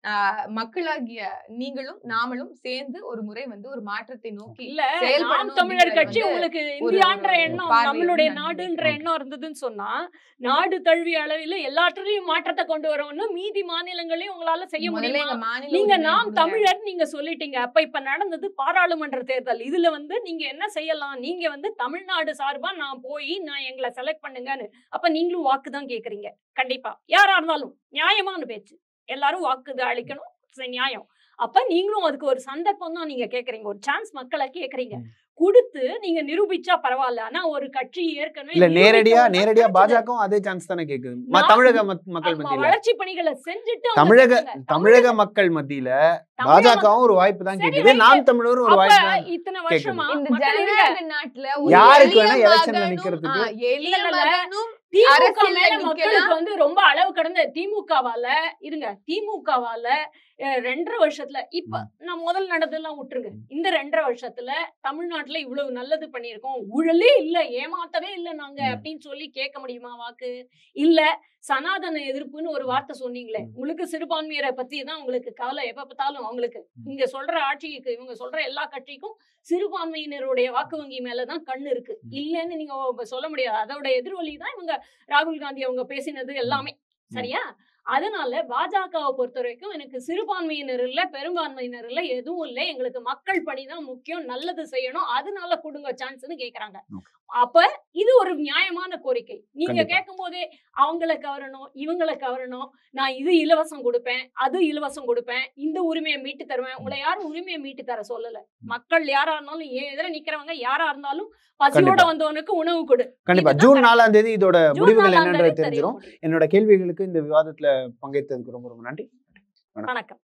[SPEAKER 1] ஆஹ், மக்களாகிய நீங்களும் நாமளும் சேர்ந்து ஒரு முறை வந்து ஒரு மாற்றத்தை நோக்கி
[SPEAKER 2] இல்ல
[SPEAKER 1] செயல்படணும்
[SPEAKER 2] நாம் தமிழர்
[SPEAKER 1] அப்படிங்கறது
[SPEAKER 2] கட்சி
[SPEAKER 1] வந்து
[SPEAKER 2] உங்களுக்கு
[SPEAKER 1] ஒரு-
[SPEAKER 2] இந்தியான்ற
[SPEAKER 1] ஒரு
[SPEAKER 2] எண்ணம்
[SPEAKER 1] பார்வை
[SPEAKER 2] நம்மளுடைய
[SPEAKER 1] வந்து நான்
[SPEAKER 2] நாடுன்ற
[SPEAKER 3] நினைக்கிறேன்.
[SPEAKER 2] எண்ணம் இருந்ததுன்னு சொன்னா நாடு தழுவிய அளவில் எல்லாத்துலயும் மாற்றத்தை கொண்டு வரணும்னு மீதி மாநிலங்களையும் உங்களால செய்ய
[SPEAKER 1] முதல்ல
[SPEAKER 2] முடியுமா
[SPEAKER 1] எங்க மாநில
[SPEAKER 2] நீங்க
[SPEAKER 1] உரிமை
[SPEAKER 2] நாம்
[SPEAKER 1] கொடுங்க.
[SPEAKER 2] தமிழர் நீங்க சொல்லிட்டீங்க அப்ப இப்ப நடந்தது பாராளுமன்ற தேர்தல் இதுல வந்து நீங்க என்ன செய்யலாம் நீங்க வந்து தமிழ்நாடு சார்பா நான் போய் நான் எங்களை செலக்ட் பண்ணுங்கன்னு அப்ப நீங்களும் வாக்கு தான் கேக்குறீங்க கண்டிப்பா யாரா இருந்தாலும் நியாயமான பேச்சு எல்லாரும் வாக்கு அளிக்கணும் சரி, நியாயம் அப்ப நீங்களும் அதுக்கு ஒரு சந்தர்ப்பம் தான் நீங்க கேக்குறீங்க ஒரு சான்ஸ் மக்களை கேக்குறீங்க கொடுத்து நீங்க நிரூபிச்சா பரவாயில்ல ஆனா ஒரு கட்சி ஏற்கனவே
[SPEAKER 3] இல்ல நேரடியா
[SPEAKER 2] நிரூபிக்கணும்னா
[SPEAKER 3] நேரடியா
[SPEAKER 2] கிடைச்சது.
[SPEAKER 3] பாஜகவும் அதே சான்ஸ் தானே கேக்குது ம-
[SPEAKER 2] நான்-
[SPEAKER 3] தமிழக மத்- மக்கள்
[SPEAKER 2] ஆமா,
[SPEAKER 3] மத்தியில
[SPEAKER 2] வளர்ச்சி பணிகளை செஞ்சுட்டு அவங்க
[SPEAKER 3] தமிழக
[SPEAKER 2] கேக்குறாங்க.
[SPEAKER 3] தமிழக மக்கள் மத்தியில
[SPEAKER 2] தமிழக
[SPEAKER 3] பாஜகவும் ஒரு வாய்ப்பு தான்
[SPEAKER 2] சரி,
[SPEAKER 3] கேக்குது
[SPEAKER 2] right.
[SPEAKER 3] நாம் தமிழரும் ஒரு
[SPEAKER 2] அப்ப
[SPEAKER 3] வாய்ப்பு தான்
[SPEAKER 2] இத்தனை வருஷமா
[SPEAKER 1] இந்த
[SPEAKER 2] மக்கள் இருங்க.
[SPEAKER 1] ஜனநாயக நாட்டுல ஒரு
[SPEAKER 3] யாருக்கு
[SPEAKER 1] எளிய
[SPEAKER 3] வேணா எலெக்ஷன்ல
[SPEAKER 1] மகனும்,
[SPEAKER 3] நிக்கிறதுக்கு?
[SPEAKER 1] ஆ, எளிய
[SPEAKER 2] இல்ல, இல்ல.
[SPEAKER 1] மகனும்
[SPEAKER 2] திமுக
[SPEAKER 1] அரசியல்ல
[SPEAKER 2] மேல
[SPEAKER 1] நிக்கலாம்.
[SPEAKER 2] மக்களுக்கு வந்து ரொம்ப அளவு கடந்த திமுகவால இருங்க திமுகவால அஹ், ரெண்டரை வருஷத்துல இப்ப நான் முதல் நடந்ததெல்லாம் விட்டுருங்க இந்த ரெண்டரை வருஷத்துல தமிழ்நாட்டுல இவ்வளவு நல்லது பண்ணியிருக்கோம் ஊழலே இல்ல ஏமாத்தவே இல்ல நாங்க
[SPEAKER 3] ம்.
[SPEAKER 2] அப்படின்னு சொல்லி கேட்க முடியுமா வாக்கு இல்ல சனாதன எதிர்ப்புன்னு ஒரு வார்த்தை சொன்னீங்களே உங்களுக்கு சிறுபான்மையரை பத்தி தான் உங்களுக்கு கவலை எப்ப பார்த்தாலும் அவங்களுக்கு இங்க சொல்ற ஆட்சிக்கு இவங்க சொல்ற எல்லா கட்சிக்கும் சிறுபான்மையினருடைய வாக்கு வங்கி மேலதான் கண்ணு இருக்கு இல்லைன்னு நீங்க ஒ- சொல்ல முடியாது அதோட எதிர்வலி தான் இவங்க ராகுல் காந்தி அவங்க பேசினது எல்லாமே சரியா அதனால பாஜகவை பொறுத்த வரைக்கும் எனக்கு சிறுபான்மையினர் இல்ல பெரும்பான்மையினர் இல்ல எதுவும் இல்ல எங்களுக்கு மக்கள் பணி தான் முக்கியம் நல்லது செய்யணும் அதனால கொடுங்க சான்ஸ்னு கேக்குறாங்க அப்ப இது ஒரு நியாயமான கோரிக்கை நீங்க
[SPEAKER 3] கண்டிப்பா.
[SPEAKER 2] கேட்கும் போதே அவங்கள கவரணும் இவங்களை கவரணும் நான் இது இலவசம் கொடுப்பேன் அது இலவசம் கொடுப்பேன் இந்த உரிமையை மீட்டு தருவேன் உங்களை யாரும் உரிமையை மீட்டு தர சொல்லல மக்கள் யாரா இருந்தாலும் ஏன் எதிர நிக்கிறவங்க யாரா இருந்தாலும் பசியோட
[SPEAKER 3] கண்டிப்பா.
[SPEAKER 2] வந்தவனுக்கு உணவு கொடு
[SPEAKER 3] கண்டிப்பா
[SPEAKER 2] இதுதான்
[SPEAKER 3] ஜூன் நாலாம் தேதி இதோட
[SPEAKER 2] ஜூன்
[SPEAKER 3] முடிவுகள்
[SPEAKER 2] நாலாம்
[SPEAKER 3] என்னன்றது
[SPEAKER 2] தேதி தெரிய
[SPEAKER 3] தெரிஞ்சிடும்
[SPEAKER 2] முடியும்.
[SPEAKER 3] என்னோட கேள்விகளுக்கு இந்த விவாதத்துல பங்கேற்றதுக்கு ரொம்ப ரொம்ப நன்றி
[SPEAKER 2] வணக்கம்